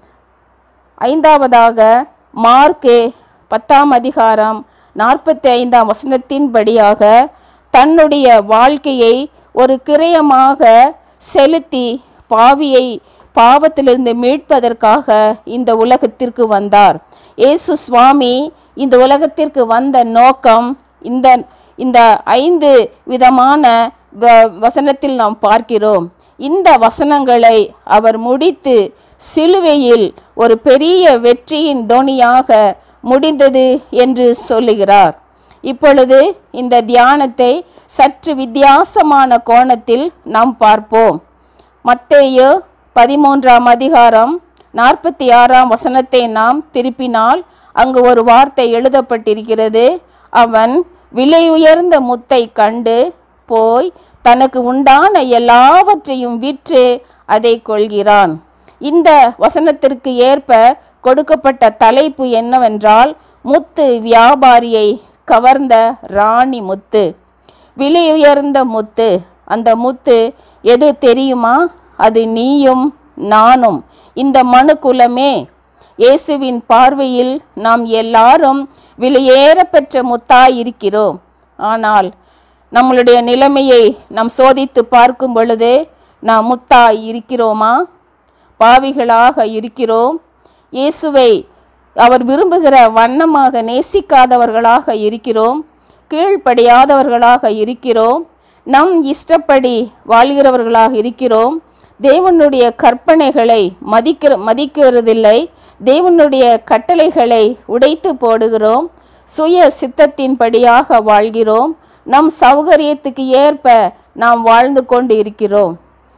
ஐந்தாவதாக மார்க்கு பத்தாம் அதிகாரம் நாற்பத்தி ஐந்தாம் வசனத்தின்படியாக தன்னுடைய வாழ்க்கையை ஒரு கிரயமாக செலுத்தி பாவியை பாவத்திலிருந்து மீட்பதற்காக இந்த உலகத்திற்கு வந்தார் இயேசு சுவாமி இந்த உலகத்திற்கு வந்த நோக்கம் இந்த இந்த ஐந்து விதமான வ- வசனத்தில் நாம் பார்க்கிறோம் இந்த வசனங்களை அவர் முடித்து சிலுவையில் ஒரு பெரிய வெற்றியின் தொனியாக முடிந்தது என்று சொல்லுகிறார் இப்பொழுது இந்த தியானத்தை சற்று வித்தியாசமான கோணத்தில் நாம் பார்ப்போம் மத்தேயு பதிமூன்றாம் அதிகாரம் நாற்பத்தி ஆறாம் வசனத்தை நாம் திருப்பினால் அங்கு ஒரு வார்த்தை எழுதப்பட்டிருக்கிறது அவன் விலை உயர்ந்த முத்தை கண்டு போய் தனக்கு உண்டான எல்லாவற்றையும் விற்று அதை கொள்கிறான் இந்த வசனத்திற்கு ஏற்ப கொடுக்கப்பட்ட தலைப்பு என்னவென்றால் முத்து வியாபாரியை கவர்ந்த ராணி முத்து விலை உயர்ந்த முத்து அந்த முத்து எது தெரியுமா அது நீயும் நானும் இந்த மனு குலமே இயேசுவின் பார்வையில் நாம் எல்லாரும் விலையேற பெற்ற முத்தாய் இருக்கிறோம் ஆனால் நம்மளுடைய நிலைமையை நாம் சோதித்து பார்க்கும் பொழுது நாம் முத்தாய் இருக்கிறோமா பாவிகளாக இருக்கிறோம் இயேசுவை அவர் விரும்புகிற வண்ணமாக நேசிக்காதவர்களாக இருக்கிறோம் கீழ்ப்படியாதவர்களாக இருக்கிறோம் நம் இஷ்டப்படி வாழ்கிறவர்களாக இருக்கிறோம் தேவனுடைய கற்பனைகளை மதிக்கிற மதிக்கிறதில்லை தேவனுடைய கட்டளைகளை உடைத்து போடுகிறோம் சுய சித்தத்தின்படியாக வாழ்கிறோம் நம் சௌகரியத்துக்கு ஏற்ப நாம் வாழ்ந்து கொண்டு இருக்கிறோம்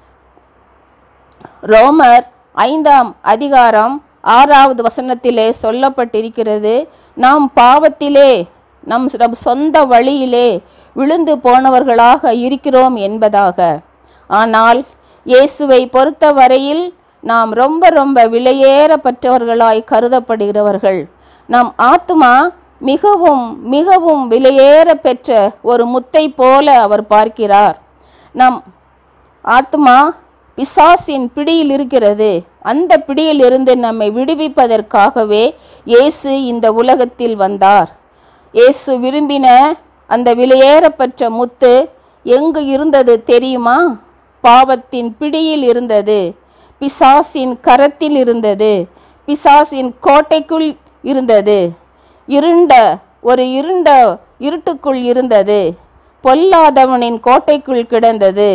ரோமர் ஐந்தாம் அதிகாரம் ஆறாவது வசனத்திலே சொல்லப்பட்டிருக்கிறது நாம் பாவத்திலே நம் நம் சொந்த வழியிலே விழுந்து போனவர்களாக இருக்கிறோம் என்பதாக ஆனால் இயேசுவை பொறுத்தவரையில் நாம் ரொம்ப ரொம்ப விலையேறப்பட்டவர்களாய் கருதப்படுகிறவர்கள் நம் ஆத்மா மிகவும் மிகவும் விலையேற பெற்ற ஒரு முத்தை போல அவர் பார்க்கிறார் நம் ஆத்மா பிசாசின் பிடியில் இருக்கிறது அந்த பிடியில் இருந்து நம்மை விடுவிப்பதற்காகவே இயேசு இந்த உலகத்தில் வந்தார் இயேசு விரும்பின அந்த விலையேறப்பெற்ற முத்து எங்கு இருந்தது தெரியுமா பாவத்தின் பிடியில் இருந்தது பிசாசின் கரத்தில் இருந்தது பிசாசின் கோட்டைக்குள் இருந்தது இருண்ட ஒரு இருண்ட இருட்டுக்குள் இருந்தது பொல்லாதவனின் கோட்டைக்குள் கிடந்தது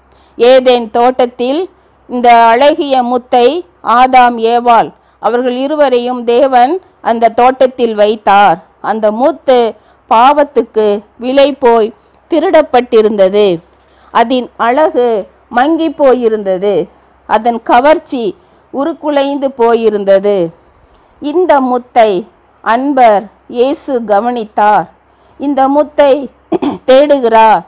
ஏதேன் தோட்டத்தில் இந்த அழகிய முத்தை ஆதாம் ஏவாள் அவர்கள் இருவரையும் தேவன் அந்த தோட்டத்தில் வைத்தார் அந்த முத்து பாவத்துக்கு விலை போய் திருடப்பட்டிருந்தது அதன் அழகு மங்கி போயிருந்தது அதன் கவர்ச்சி உருக்குலைந்து போயிருந்தது இந்த முத்தை அன்பர் இயேசு கவனித்தார் இந்த முத்தை தேடுகிறார்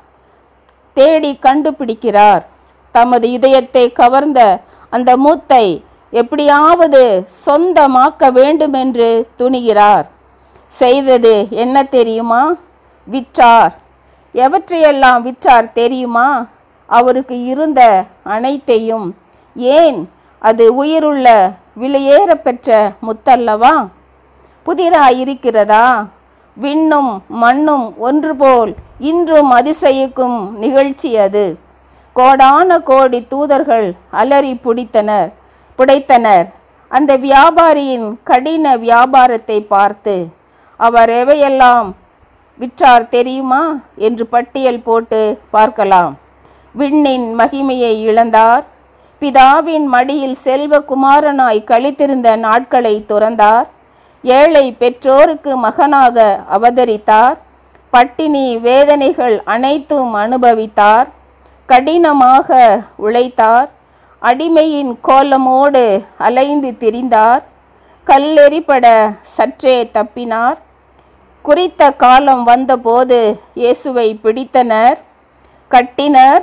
தேடி கண்டுபிடிக்கிறார் தமது இதயத்தை கவர்ந்த அந்த முத்தை எப்படியாவது சொந்தமாக்க வேண்டுமென்று துணிகிறார் செய்தது என்ன தெரியுமா விற்றார் எவற்றையெல்லாம் விற்றார் தெரியுமா அவருக்கு இருந்த அனைத்தையும் ஏன் அது உயிருள்ள விலையேற பெற்ற முத்தல்லவா புதிராய் இருக்கிறதா விண்ணும் மண்ணும் ஒன்று போல் இன்றும் அதிசயிக்கும் நிகழ்ச்சி அது கோடான கோடி தூதர்கள் அலறி பிடித்தனர் புடைத்தனர் அந்த வியாபாரியின் கடின வியாபாரத்தை பார்த்து அவர் எவையெல்லாம் விற்றார் தெரியுமா என்று பட்டியல் போட்டு பார்க்கலாம் விண்ணின் மகிமையை இழந்தார் பிதாவின் மடியில் செல்வகுமாரனாய் கழித்திருந்த நாட்களை துறந்தார் ஏழை பெற்றோருக்கு மகனாக அவதரித்தார் பட்டினி வேதனைகள் அனைத்தும் அனுபவித்தார் கடினமாக உழைத்தார் அடிமையின் கோலமோடு அலைந்து திரிந்தார் கல்லெறிப்பட சற்றே தப்பினார் குறித்த காலம் வந்தபோது இயேசுவை பிடித்தனர் கட்டினர்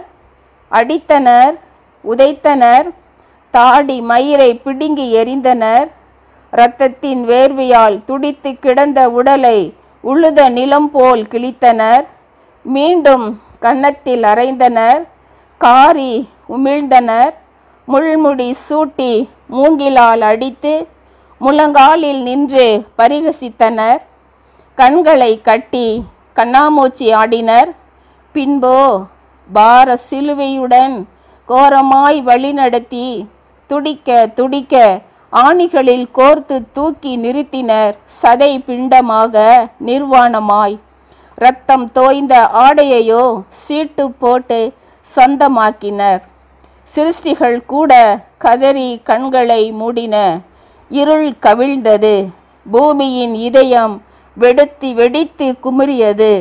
அடித்தனர் உதைத்தனர் தாடி மயிரை பிடுங்கி எறிந்தனர் இரத்தத்தின் வேர்வையால் துடித்து கிடந்த உடலை உழுத நிலம் போல் கிழித்தனர் மீண்டும் கன்னத்தில் அறைந்தனர் காரி உமிழ்ந்தனர் முள்முடி சூட்டி மூங்கிலால் அடித்து முழங்காலில் நின்று பரிகசித்தனர் கண்களை கட்டி கண்ணாமூச்சி ஆடினர் பின்போ பார சிலுவையுடன் கோரமாய் வழிநடத்தி துடிக்க துடிக்க ஆணிகளில் கோர்த்து தூக்கி நிறுத்தினர் சதை பிண்டமாக நிர்வாணமாய் இரத்தம் தோய்ந்த ஆடையையோ சீட்டு போட்டு சொந்தமாக்கினர் சிருஷ்டிகள் கூட கதறி கண்களை மூடின இருள் கவிழ்ந்தது பூமியின் இதயம் வெடித்து வெடித்து குமுறியது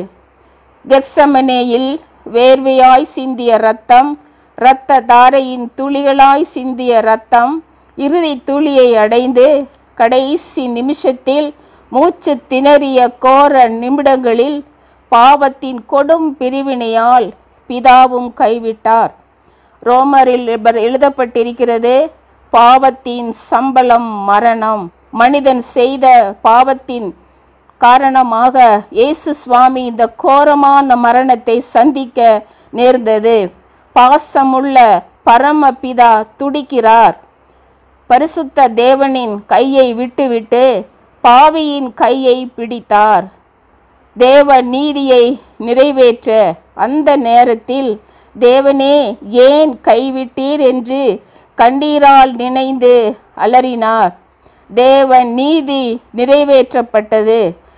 கெத்சமனேயில் வேர்வையாய் சிந்திய ரத்தம் இரத்த தாரையின் துளிகளாய் சிந்திய ரத்தம் இறுதி துளியை அடைந்து கடைசி நிமிஷத்தில் மூச்சு திணறிய கோர நிமிடங்களில் பாவத்தின் கொடும் பிரிவினையால் பிதாவும் கைவிட்டார் ரோமரில் இவர் எழுதப்பட்டிருக்கிறது பாவத்தின் சம்பளம் மரணம் மனிதன் செய்த பாவத்தின் காரணமாக இயேசு சுவாமி இந்த கோரமான மரணத்தை சந்திக்க நேர்ந்தது பாசமுள்ள பரமபிதா துடிக்கிறார் பரிசுத்த தேவனின் கையை விட்டுவிட்டு பாவியின் கையை பிடித்தார் தேவ நீதியை நிறைவேற்ற அந்த நேரத்தில் தேவனே ஏன் கைவிட்டீர் என்று கண்ணீரால் நினைந்து அலறினார் தேவ நீதி நிறைவேற்றப்பட்டது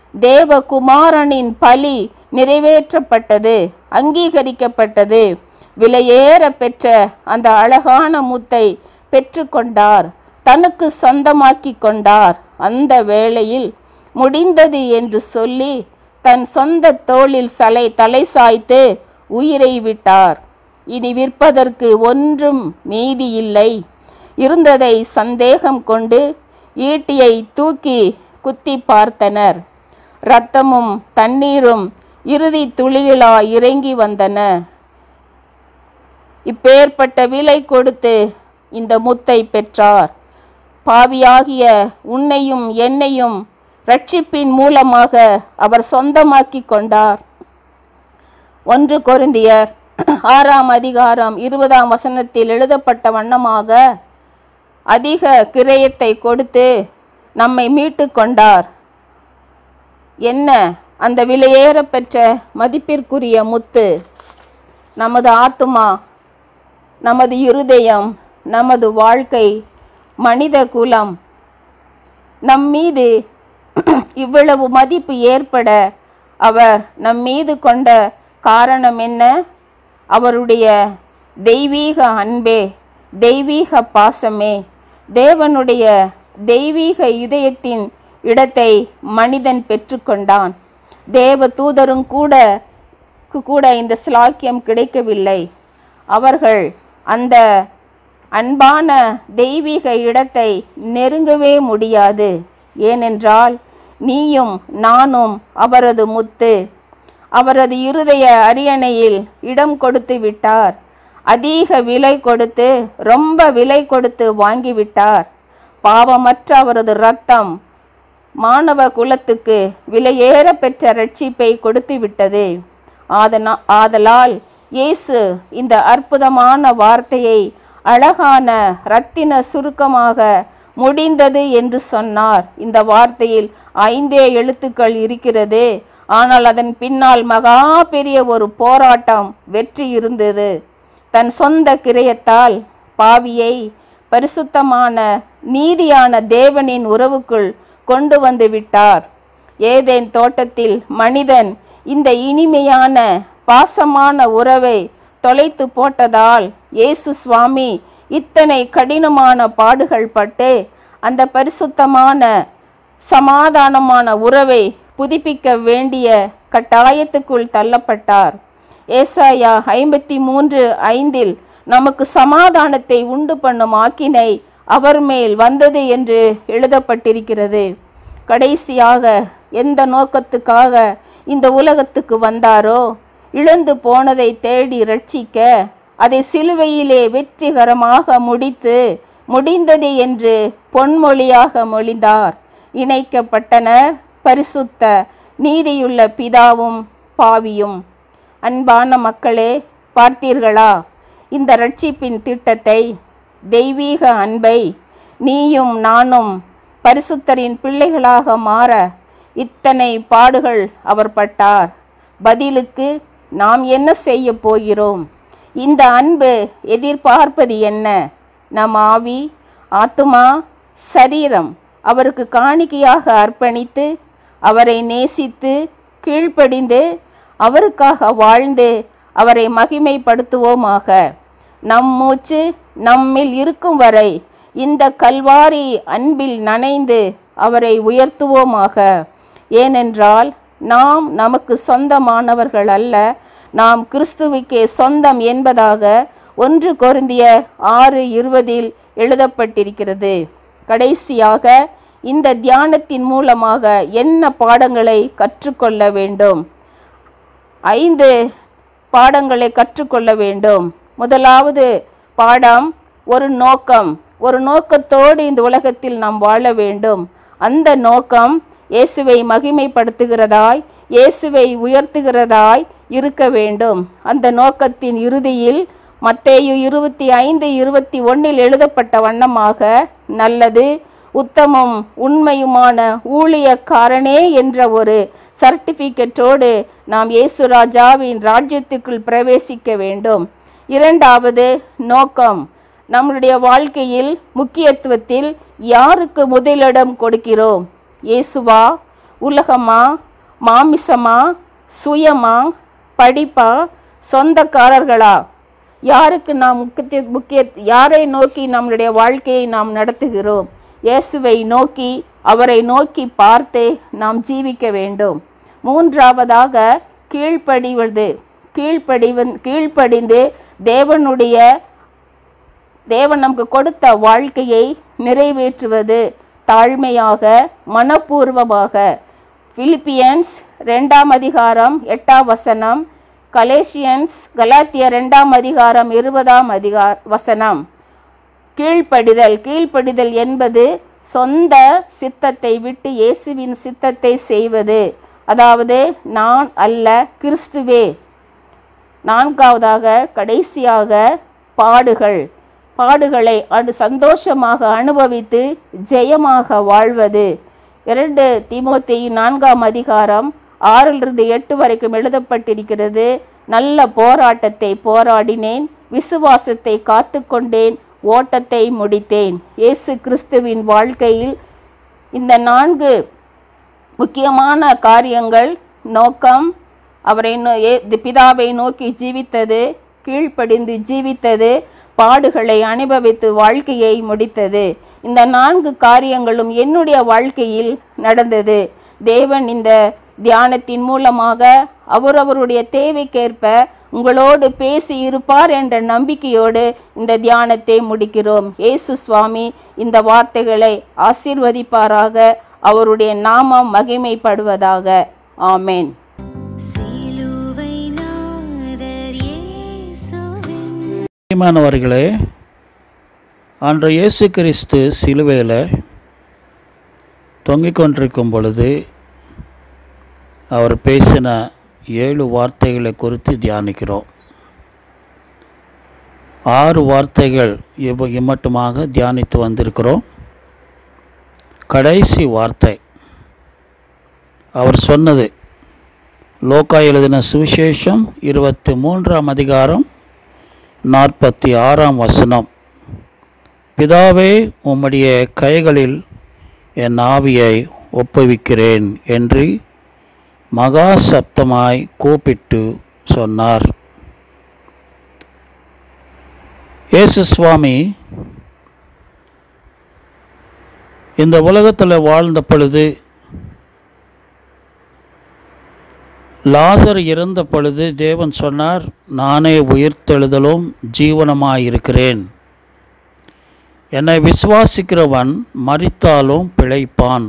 தேவகுமாரனின் பலி நிறைவேற்றப்பட்டது அங்கீகரிக்கப்பட்டது விலையேற பெற்ற அந்த அழகான முத்தை பெற்றுக்கொண்டார் தனக்கு சொந்தமாக்கி கொண்டார் அந்த வேளையில் முடிந்தது என்று சொல்லி தன் சொந்த தோளில் சலை தலை சாய்த்து உயிரை விட்டார் இனி விற்பதற்கு ஒன்றும் மீதி இல்லை இருந்ததை சந்தேகம் கொண்டு ஈட்டியை தூக்கி குத்தி பார்த்தனர் இரத்தமும் தண்ணீரும் இறுதி துளிகளா இறங்கி வந்தன இப்பேற்பட்ட விலை கொடுத்து இந்த முத்தை பெற்றார் பாவியாகிய உன்னையும் என்னையும் ரட்சிப்பின் மூலமாக அவர் சொந்தமாக்கி கொண்டார் ஒன்று கொரிந்தியர் ஆறாம் அதிகாரம் இருபதாம் வசனத்தில் எழுதப்பட்ட வண்ணமாக அதிக கிரயத்தை கொடுத்து நம்மை மீட்டு கொண்டார் என்ன அந்த விலையேற பெற்ற மதிப்பிற்குரிய முத்து நமது ஆத்துமா நமது இருதயம் நமது வாழ்க்கை மனித குலம் நம் மீது இவ்வளவு மதிப்பு ஏற்பட அவர் நம் மீது கொண்ட காரணம் என்ன அவருடைய தெய்வீக அன்பே தெய்வீக பாசமே தேவனுடைய தெய்வீக இதயத்தின் இடத்தை மனிதன் பெற்றுக்கொண்டான் தேவ தூதரும் கூட கூட இந்த ஸ்லாக்கியம் கிடைக்கவில்லை அவர்கள் அந்த அன்பான தெய்வீக இடத்தை நெருங்கவே முடியாது ஏனென்றால் நீயும் நானும் அவரது முத்து அவரது இருதய அரியணையில் இடம் கொடுத்து விட்டார் அதிக விலை கொடுத்து ரொம்ப விலை கொடுத்து வாங்கிவிட்டார் பாவமற்ற அவரது இரத்தம் மானவ குலத்துக்கு விலையேற பெற்ற ரட்சிப்பை கொடுத்து விட்டது ஆதனா ஆதலால் இயேசு இந்த அற்புதமான வார்த்தையை அழகான இரத்தின சுருக்கமாக முடிந்தது என்று சொன்னார் இந்த வார்த்தையில் ஐந்தே எழுத்துக்கள் இருக்கிறது ஆனால் அதன் பின்னால் மகா பெரிய ஒரு போராட்டம் வெற்றி இருந்தது தன் சொந்த கிரயத்தால் பாவியை பரிசுத்தமான நீதியான தேவனின் உறவுக்குள் கொண்டு வந்து விட்டார் ஏதேன் தோட்டத்தில் மனிதன் இந்த இனிமையான பாசமான உறவை தொலைத்து போட்டதால் இயேசு சுவாமி இத்தனை கடினமான பாடுகள் பட்டு அந்த பரிசுத்தமான சமாதானமான உறவை புதுப்பிக்க வேண்டிய கட்டாயத்துக்குள் தள்ளப்பட்டார் ஏசாயா ஐம்பத்தி மூன்று ஐந்தில் நமக்கு சமாதானத்தை உண்டு பண்ணும் ஆக்கினை அவர் மேல் வந்தது என்று எழுதப்பட்டிருக்கிறது கடைசியாக எந்த நோக்கத்துக்காக இந்த உலகத்துக்கு வந்தாரோ இழந்து போனதை தேடி ரட்சிக்க அதை சிலுவையிலே வெற்றிகரமாக முடித்து முடிந்தது என்று பொன்மொழியாக மொழிந்தார் இணைக்கப்பட்டனர் பரிசுத்த நீதியுள்ள பிதாவும் பாவியும் அன்பான மக்களே பார்த்தீர்களா இந்த ரட்சிப்பின் திட்டத்தை தெய்வீக அன்பை நீயும் நானும் பரிசுத்தரின் பிள்ளைகளாக மாற இத்தனை பாடுகள் அவர் பட்டார் பதிலுக்கு நாம் என்ன செய்ய போகிறோம் இந்த அன்பு எதிர்பார்ப்பது என்ன நம் ஆவி ஆத்துமா சரீரம் அவருக்கு காணிக்கையாக அர்ப்பணித்து அவரை நேசித்து கீழ்ப்படிந்து அவருக்காக வாழ்ந்து அவரை மகிமைப்படுத்துவோமாக நம் மூச்சு நம்மில் இருக்கும் வரை இந்த கல்வாரி அன்பில் நனைந்து அவரை உயர்த்துவோமாக ஏனென்றால் நாம் நமக்கு சொந்தமானவர்கள் அல்ல நாம் கிறிஸ்துவுக்கே சொந்தம் என்பதாக ஒன்று கொருந்திய ஆறு இருபதில் எழுதப்பட்டிருக்கிறது கடைசியாக இந்த தியானத்தின் மூலமாக என்ன பாடங்களை கற்றுக்கொள்ள வேண்டும் ஐந்து பாடங்களை கற்றுக்கொள்ள வேண்டும் முதலாவது பாடம் ஒரு நோக்கம் ஒரு நோக்கத்தோடு இந்த உலகத்தில் நாம் வாழ வேண்டும் அந்த நோக்கம் இயேசுவை மகிமைப்படுத்துகிறதாய் இயேசுவை உயர்த்துகிறதாய் இருக்க வேண்டும் அந்த நோக்கத்தின் இறுதியில் மத்தேயு இருபத்தி ஐந்து இருபத்தி ஒன்னில் எழுதப்பட்ட வண்ணமாக நல்லது உத்தமும் உண்மையுமான ஊழியக்காரனே என்ற ஒரு சர்டிபிகேட்டோடு நாம் இயேசு ராஜாவின் ராஜ்யத்துக்குள் பிரவேசிக்க வேண்டும் இரண்டாவது நோக்கம் நம்முடைய வாழ்க்கையில் முக்கியத்துவத்தில் யாருக்கு முதலிடம் கொடுக்கிறோம் இயேசுவா உலகமா மாமிசமா சுயமா படிப்பா சொந்தக்காரர்களா யாருக்கு நாம் முக்கிய முக்கிய யாரை நோக்கி நம்முடைய வாழ்க்கையை நாம் நடத்துகிறோம் இயேசுவை நோக்கி அவரை நோக்கி பார்த்தே நாம் ஜீவிக்க வேண்டும் மூன்றாவதாக கீழ்ப்படிவது கீழ்ப்படிவன் கீழ்ப்படிந்து தேவனுடைய தேவன் நமக்கு கொடுத்த வாழ்க்கையை நிறைவேற்றுவது தாழ்மையாக மனப்பூர்வமாக பிலிப்பியன்ஸ் ரெண்டாம் அதிகாரம் எட்டாம் வசனம் கலேசியன்ஸ் கலாத்திய ரெண்டாம் அதிகாரம் இருபதாம் அதிகார வசனம் கீழ்ப்படிதல் கீழ்ப்படிதல் என்பது சொந்த சித்தத்தை விட்டு இயேசுவின் சித்தத்தை செய்வது அதாவது நான் அல்ல கிறிஸ்துவே நான்காவதாக கடைசியாக பாடுகள் பாடுகளை அடு சந்தோஷமாக அனுபவித்து ஜெயமாக வாழ்வது இரண்டு தீமோத்தேயு நான்காம் அதிகாரம் ஆறிலிருந்து எட்டு வரைக்கும் எழுதப்பட்டிருக்கிறது நல்ல போராட்டத்தை போராடினேன் விசுவாசத்தை காத்துக்கொண்டேன் ஓட்டத்தை முடித்தேன் இயேசு கிறிஸ்துவின் வாழ்க்கையில் இந்த நான்கு முக்கியமான காரியங்கள் நோக்கம் அவரை நோ- ஏ- பிதாவை நோக்கி ஜீவித்தது கீழ்ப்படிந்து ஜீவித்தது பாடுகளை அனுபவித்து வாழ்க்கையை முடித்தது இந்த நான்கு காரியங்களும் என்னுடைய வாழ்க்கையில் நடந்தது தேவன் இந்த தியானத்தின் மூலமாக அவரவருடைய தேவைக்கேற்ப உங்களோடு பேசி இருப்பார் என்ற நம்பிக்கையோடு இந்த தியானத்தை முடிக்கிறோம் இயேசு சுவாமி இந்த வார்த்தைகளை ஆசீர்வதிப்பாராக அவருடைய நாமம் மகிமைப்படுவதாக ஆமென் சிலுவை நாதர் இயேசுவின் பிரியமானவர்களே அன்று இயேசு கிறிஸ்து சிலுவையில் தொங்கிக் கொண்டிருக்கும் பொழுது அவர் பேசின ஏழு வார்த்தைகளை குறித்து தியானிக்கிறோம் ஆறு வார்த்தைகள் இவ் இம்மட்டுமாக தியானித்து வந்திருக்கிறோம் கடைசி வார்த்தை அவர் சொன்னது லோக்கா எழுதின சுவிசேஷம் இருபத்தி மூன்றாம் அதிகாரம் நாற்பத்தி ஆறாம் வசனம் பிதாவே உம்முடைய கைகளில் என் ஆவியை ஒப்புவிக்கிறேன் என்று மகா சப்தமாய் கூப்பிட்டு சொன்னார் இயேசு சுவாமி இந்த உலகத்தில் வாழ்ந்த பொழுது லாசர் இறந்த பொழுது தேவன் சொன்னார் நானே உயிர்த்தெழுதலும் ஜீவனமாயிருக்கிறேன் என்னை விசுவாசிக்கிறவன் மரித்தாலும் பிழைப்பான்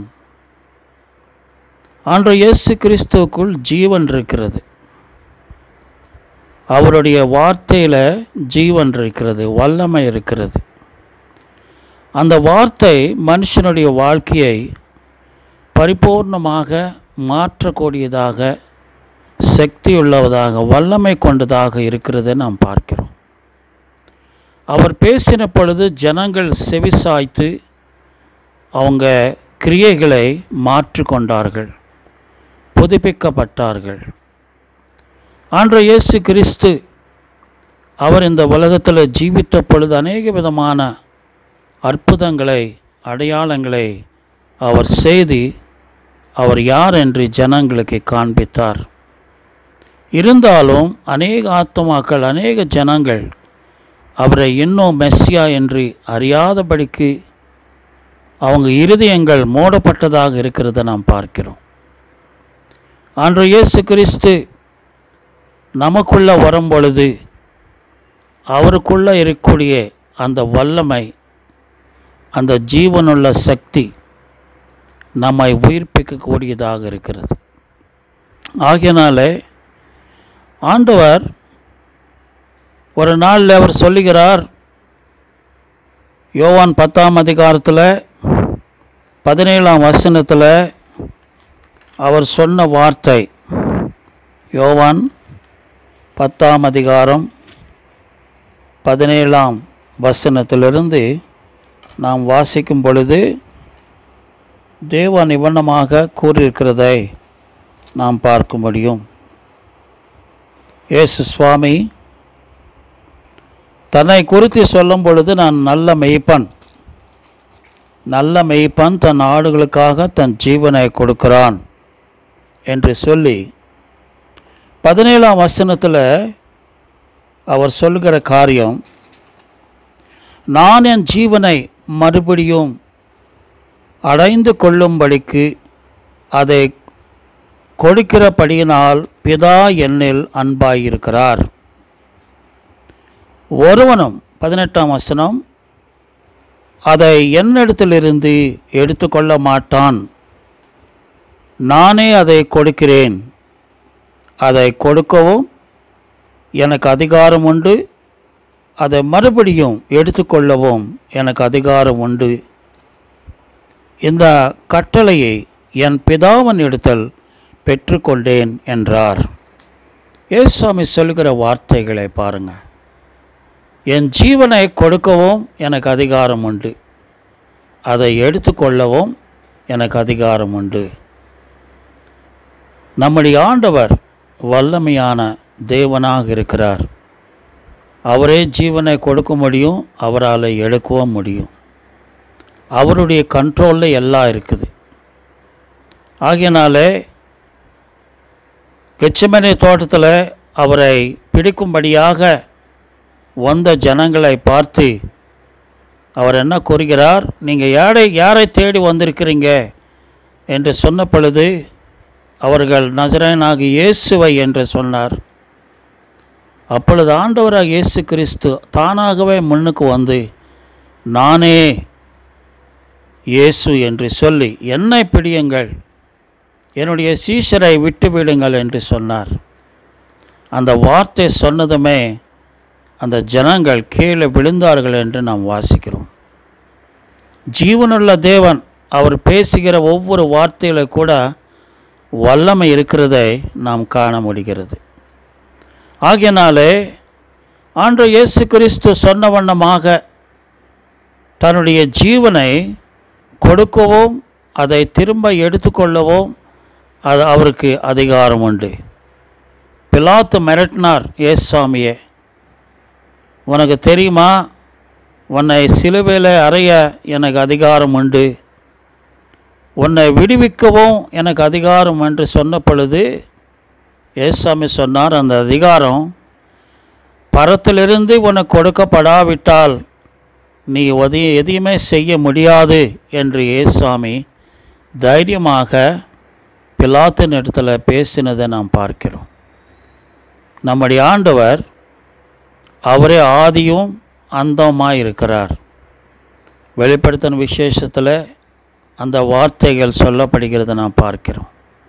ஆண்டு இயேசு கிறிஸ்துவுக்குள் ஜீவன் இருக்கிறது அவருடைய வார்த்தையில் ஜீவன் இருக்கிறது வல்லமை இருக்கிறது அந்த வார்த்தை மனுஷனுடைய வாழ்க்கையை பரிபூர்ணமாக மாற்றக்கூடியதாக சக்தியுள்ளதாக வல்லமை கொண்டதாக இருக்கிறதை நாம் பார்க்கிறோம் அவர் பேசின பொழுது ஜனங்கள் செவிசாய்த்து அவங்க கிரியைகளை மாற்றிக்கொண்டார்கள் புதுப்பிக்கப்பட்டார்கள் ஆண்டு இயேசு கிறிஸ்து அவர் இந்த உலகத்தில் ஜீவித்த பொழுது அநேக விதமான அற்புதங்களை அடையாளங்களை அவர் செய்து அவர் யார் என்று ஜனங்களுக்கு காண்பித்தார் இருந்தாலும் அநேக ஆத்மாக்கள் அநேக ஜனங்கள் அவரை இன்னும் மெஸ்ஸியா என்று அறியாதபடிக்கு அவங்க இருதயங்கள் மூடப்பட்டதாக இருக்கிறத நாம் பார்க்கிறோம் அன்று இயேசு கிறிஸ்து நமக்குள்ள வரும் பொழுது அவருக்குள்ள இருக்கக்கூடிய அந்த வல்லமை அந்த ஜீவனுள்ள சக்தி நம்மை உயிர்ப்பிக்கக்கூடியதாக இருக்கிறது ஆகையினாலே ஆண்டவர் ஒரு நாளில் அவர் சொல்லுகிறார் யோவான் பத்தாம் அதிகாரத்தில் பதினேழாம் வசனத்தில் அவர் சொன்ன வார்த்தை யோவான் பத்தாம் அதிகாரம் பதினேழாம் வசனத்திலிருந்து நாம் வாசிக்கும் பொழுது தேவ நிபந்தமாக கூறியிருக்கிறதை நாம் பார்க்க முடியும் இயேசு சுவாமி தன்னை குறித்து சொல்லும் பொழுது நான் நல்ல மெய்ப்பன் நல்ல மெய்ப்பன் தன் ஆடுகளுக்காக தன் ஜீவனை கொடுக்கிறான் என்று சொல்லி பதினேழாம் வசனத்தில் அவர் சொல்கிற காரியம் நான் என் ஜீவனை மறுபடியும் அடைந்து கொள்ளும்படிக்கு அதை கொடுக்கிறபடியினால் பிதா என்னில் அன்பாயிருக்கிறார் ஒருவனும் பதினெட்டாம் வசனம் அதை என்னிடத்திலிருந்து எடுத்துக்கொள்ள மாட்டான் நானே அதை கொடுக்கிறேன் அதை கொடுக்கவும் எனக்கு அதிகாரம் உண்டு அதை மறுபடியும் எடுத்துக்கொள்ளவும் எனக்கு அதிகாரம் உண்டு இந்த கட்டளையை என் பிதாவன் இடத்தில் பெற்றுக்கொண்டேன் என்றார் இயேசுவாமி சொல்கிற வார்த்தைகளை பாருங்க என் ஜீவனை கொடுக்கவும் எனக்கு அதிகாரம் உண்டு அதை எடுத்துக்கொள்ளவும் எனக்கு அதிகாரம் உண்டு நம்முடைய ஆண்டவர் வல்லமையான தேவனாக இருக்கிறார் அவரே ஜீவனை கொடுக்க முடியும் அவரால் எடுக்கவும் முடியும் அவருடைய கண்ட்ரோலில் எல்லாம் இருக்குது ஆகையினாலே கெச்சமனை தோட்டத்தில் அவரை பிடிக்கும்படியாக வந்த ஜனங்களை பார்த்து அவர் என்ன கூறுகிறார் நீங்கள் யாரை யாரை தேடி வந்திருக்கிறீங்க என்று சொன்ன பொழுது அவர்கள் நசரனாகி இயேசுவை என்று சொன்னார் அப்பொழுது ஆண்டவராக இயேசு கிறிஸ்து தானாகவே முன்னுக்கு வந்து நானே இயேசு என்று சொல்லி என்னை பிடியுங்கள் என்னுடைய சீஷரை விட்டுவிடுங்கள் என்று சொன்னார் அந்த வார்த்தை சொன்னதுமே அந்த ஜனங்கள் கீழே விழுந்தார்கள் என்று நாம் வாசிக்கிறோம் ஜீவனுள்ள தேவன் அவர் பேசுகிற ஒவ்வொரு வார்த்தையில கூட வல்லமை இருக்கிறதை நாம் காண முடிகிறது ஆகையினாலே ஆண்டு இயேசு கிறிஸ்து சொன்ன வண்ணமாக தன்னுடைய ஜீவனை கொடுக்கவும் அதை திரும்ப எடுத்துக்கொள்ளவும் அது அவருக்கு அதிகாரம் உண்டு பிலாத்து மிரட்டினார் ஏசுவாமியே உனக்கு தெரியுமா உன்னை சிலுவையில் அறைய எனக்கு அதிகாரம் உண்டு உன்னை விடுவிக்கவும் எனக்கு அதிகாரம் என்று சொன்ன பொழுது ஏசாமி சொன்னார் அந்த அதிகாரம் பரத்திலிருந்து உனக்கு கொடுக்கப்படாவிட்டால் நீ உதவி எதையுமே செய்ய முடியாது என்று ஏசாமி தைரியமாக பிலாத்தின் இடத்துல பேசினதை நாம் பார்க்கிறோம் நம்முடைய ஆண்டவர் அவரே ஆதியும் அந்தமாய் இருக்கிறார் வெளிப்படுத்தின விசேஷத்தில் அந்த வார்த்தைகள் சொல்லப்படுகிறதை நாம் பார்க்கிறோம்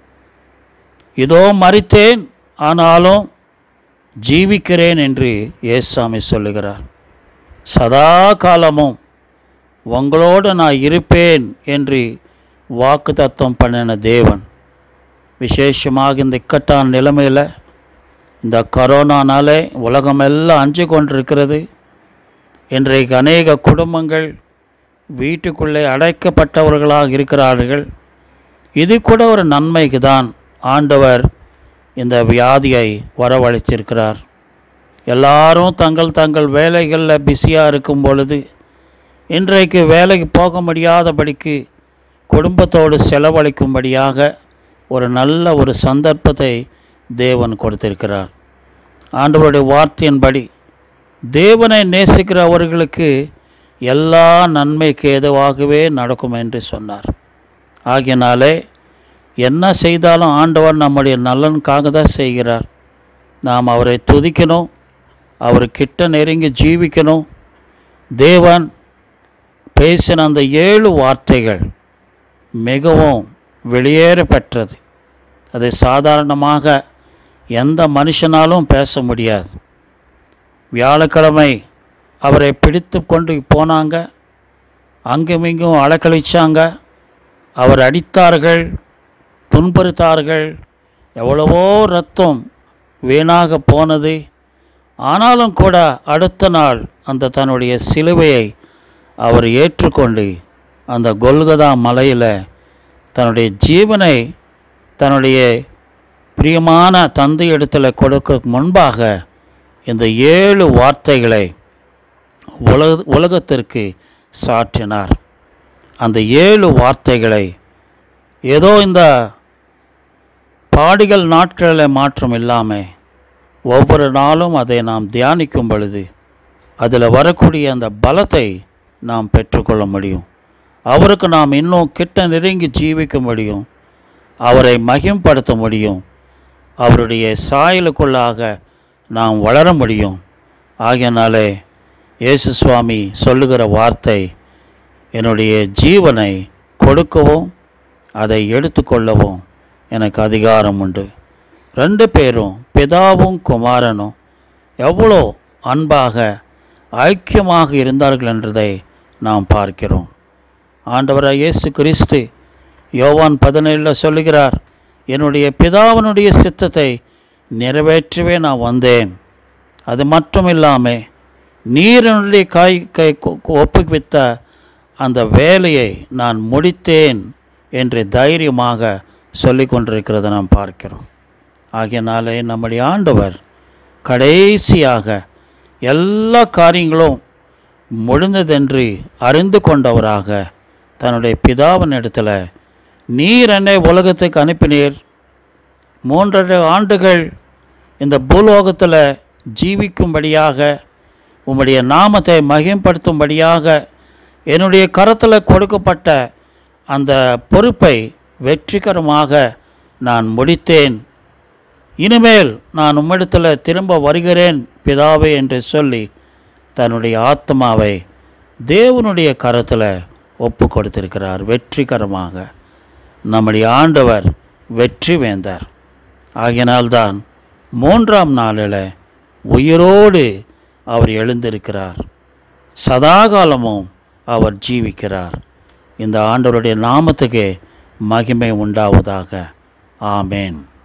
இதோ மறித்தேன் ஆனாலும் ஜீவிக்கிறேன் என்று இயேசாமி சொல்லுகிறார் சதா காலமும் உங்களோடு நான் இருப்பேன் என்று வாக்கு தத்துவம் பண்ணின தேவன் விசேஷமாக இந்த இக்கட்டான நிலைமையில் இந்த கரோனானாலே உலகமெல்லாம் அஞ்சு கொண்டிருக்கிறது இன்றைக்கு அநேக குடும்பங்கள் வீட்டுக்குள்ளே அடைக்கப்பட்டவர்களாக இருக்கிறார்கள் இது கூட ஒரு நன்மைக்கு தான் ஆண்டவர் இந்த வியாதியை வரவழைத்திருக்கிறார் எல்லாரும் தங்கள் தங்கள் வேலைகளில் பிஸியாக இருக்கும் பொழுது இன்றைக்கு வேலைக்கு போக முடியாதபடிக்கு குடும்பத்தோடு செலவழிக்கும்படியாக ஒரு நல்ல ஒரு சந்தர்ப்பத்தை தேவன் கொடுத்திருக்கிறார் ஆண்டவருடைய வார்த்தையின்படி தேவனை நேசிக்கிறவர்களுக்கு எல்லா நன்மைக்கு ஏதுவாகவே நடக்கும் என்று சொன்னார் ஆகையினாலே என்ன செய்தாலும் ஆண்டவர் நம்முடைய நலனுக்காக தான் செய்கிறார் நாம் அவரை துதிக்கணும் அவர் கிட்ட நெருங்கி ஜீவிக்கணும் தேவன் பேசின அந்த ஏழு வார்த்தைகள் மிகவும் வெளியேற பெற்றது அதை சாதாரணமாக எந்த மனுஷனாலும் பேச முடியாது வியாழக்கிழமை அவரை பிடித்து கொண்டு போனாங்க அங்கும் இங்கும் அலக்கழிச்சாங்க அவர் அடித்தார்கள் துன்புறுத்தார்கள் எவ்வளவோ ரத்தம் வீணாக போனது ஆனாலும் கூட அடுத்த நாள் அந்த தன்னுடைய சிலுவையை அவர் ஏற்றுக்கொண்டு அந்த கொல்கதா மலையில் தன்னுடைய ஜீவனை தன்னுடைய பிரியமான தந்தை இடத்துல கொடுக்க முன்பாக இந்த ஏழு வார்த்தைகளை உலக உலகத்திற்கு சாற்றினார் அந்த ஏழு வார்த்தைகளை ஏதோ இந்த பாடிகள் நாட்களில் மாற்றம் இல்லாமல் ஒவ்வொரு நாளும் அதை நாம் தியானிக்கும் பொழுது அதில் வரக்கூடிய அந்த பலத்தை நாம் பெற்றுக்கொள்ள முடியும் அவருக்கு நாம் இன்னும் கிட்ட நெருங்கி ஜீவிக்க முடியும் அவரை மகிம்படுத்த முடியும் அவருடைய சாயலுக்குள்ளாக நாம் வளர முடியும் ஆகையினாலே இயேசு சுவாமி சொல்லுகிற வார்த்தை என்னுடைய ஜீவனை கொடுக்கவும் அதை எடுத்துக்கொள்ளவும் எனக்கு அதிகாரம் உண்டு ரெண்டு பேரும் பிதாவும் குமாரனும் எவ்வளோ அன்பாக ஐக்கியமாக இருந்தார்கள் என்றதை நாம் பார்க்கிறோம் ஆண்டவராக இயேசு கிறிஸ்து யோவான் பதினேழில் சொல்லுகிறார் என்னுடைய பிதாவினுடைய சித்தத்தை நிறைவேற்றவே நான் வந்தேன் அது மட்டும் இல்லாமல் நீரனுடைய காய் கை கொ- கொ- ஒப்புவித்த அந்த வேலையை நான் முடித்தேன் என்று தைரியமாக சொல்லி கொண்டிருக்கிறத நாம் பார்க்கிறோம் ஆகையினாலே நம்முடைய ஆண்டவர் கடைசியாக எல்லா காரியங்களும் முடிந்ததென்று அறிந்து கொண்டவராக தன்னுடைய பிதாவின் இடத்துல நீர் என்னை உலகத்துக்கு அனுப்பினீர் மூன்றரை ஆண்டுகள் இந்த பூலோகத்தில் ஜீவிக்கும்படியாக உம்முடைய நாமத்தை மகிம்படுத்தும்படியாக என்னுடைய கரத்தில் கொடுக்கப்பட்ட அந்த பொறுப்பை வெற்றிகரமாக நான் முடித்தேன் இனிமேல் நான் உம்மிடத்தில் திரும்ப வருகிறேன் பிதாவே என்று சொல்லி தன்னுடைய ஆத்மாவை தேவனுடைய கரத்தில் ஒப்பு கொடுத்திருக்கிறார் வெற்றிகரமாக நம்முடைய ஆண்டவர் வெற்றி வேந்தார் ஆகையினால்தான் மூன்றாம் நாளில் உயிரோடு அவர் எழுந்திருக்கிறார் சதாகாலமும் அவர் ஜீவிக்கிறார் இந்த ஆண்டவருடைய நாமத்துக்கு மகிமை உண்டாவதாக ஆமேன்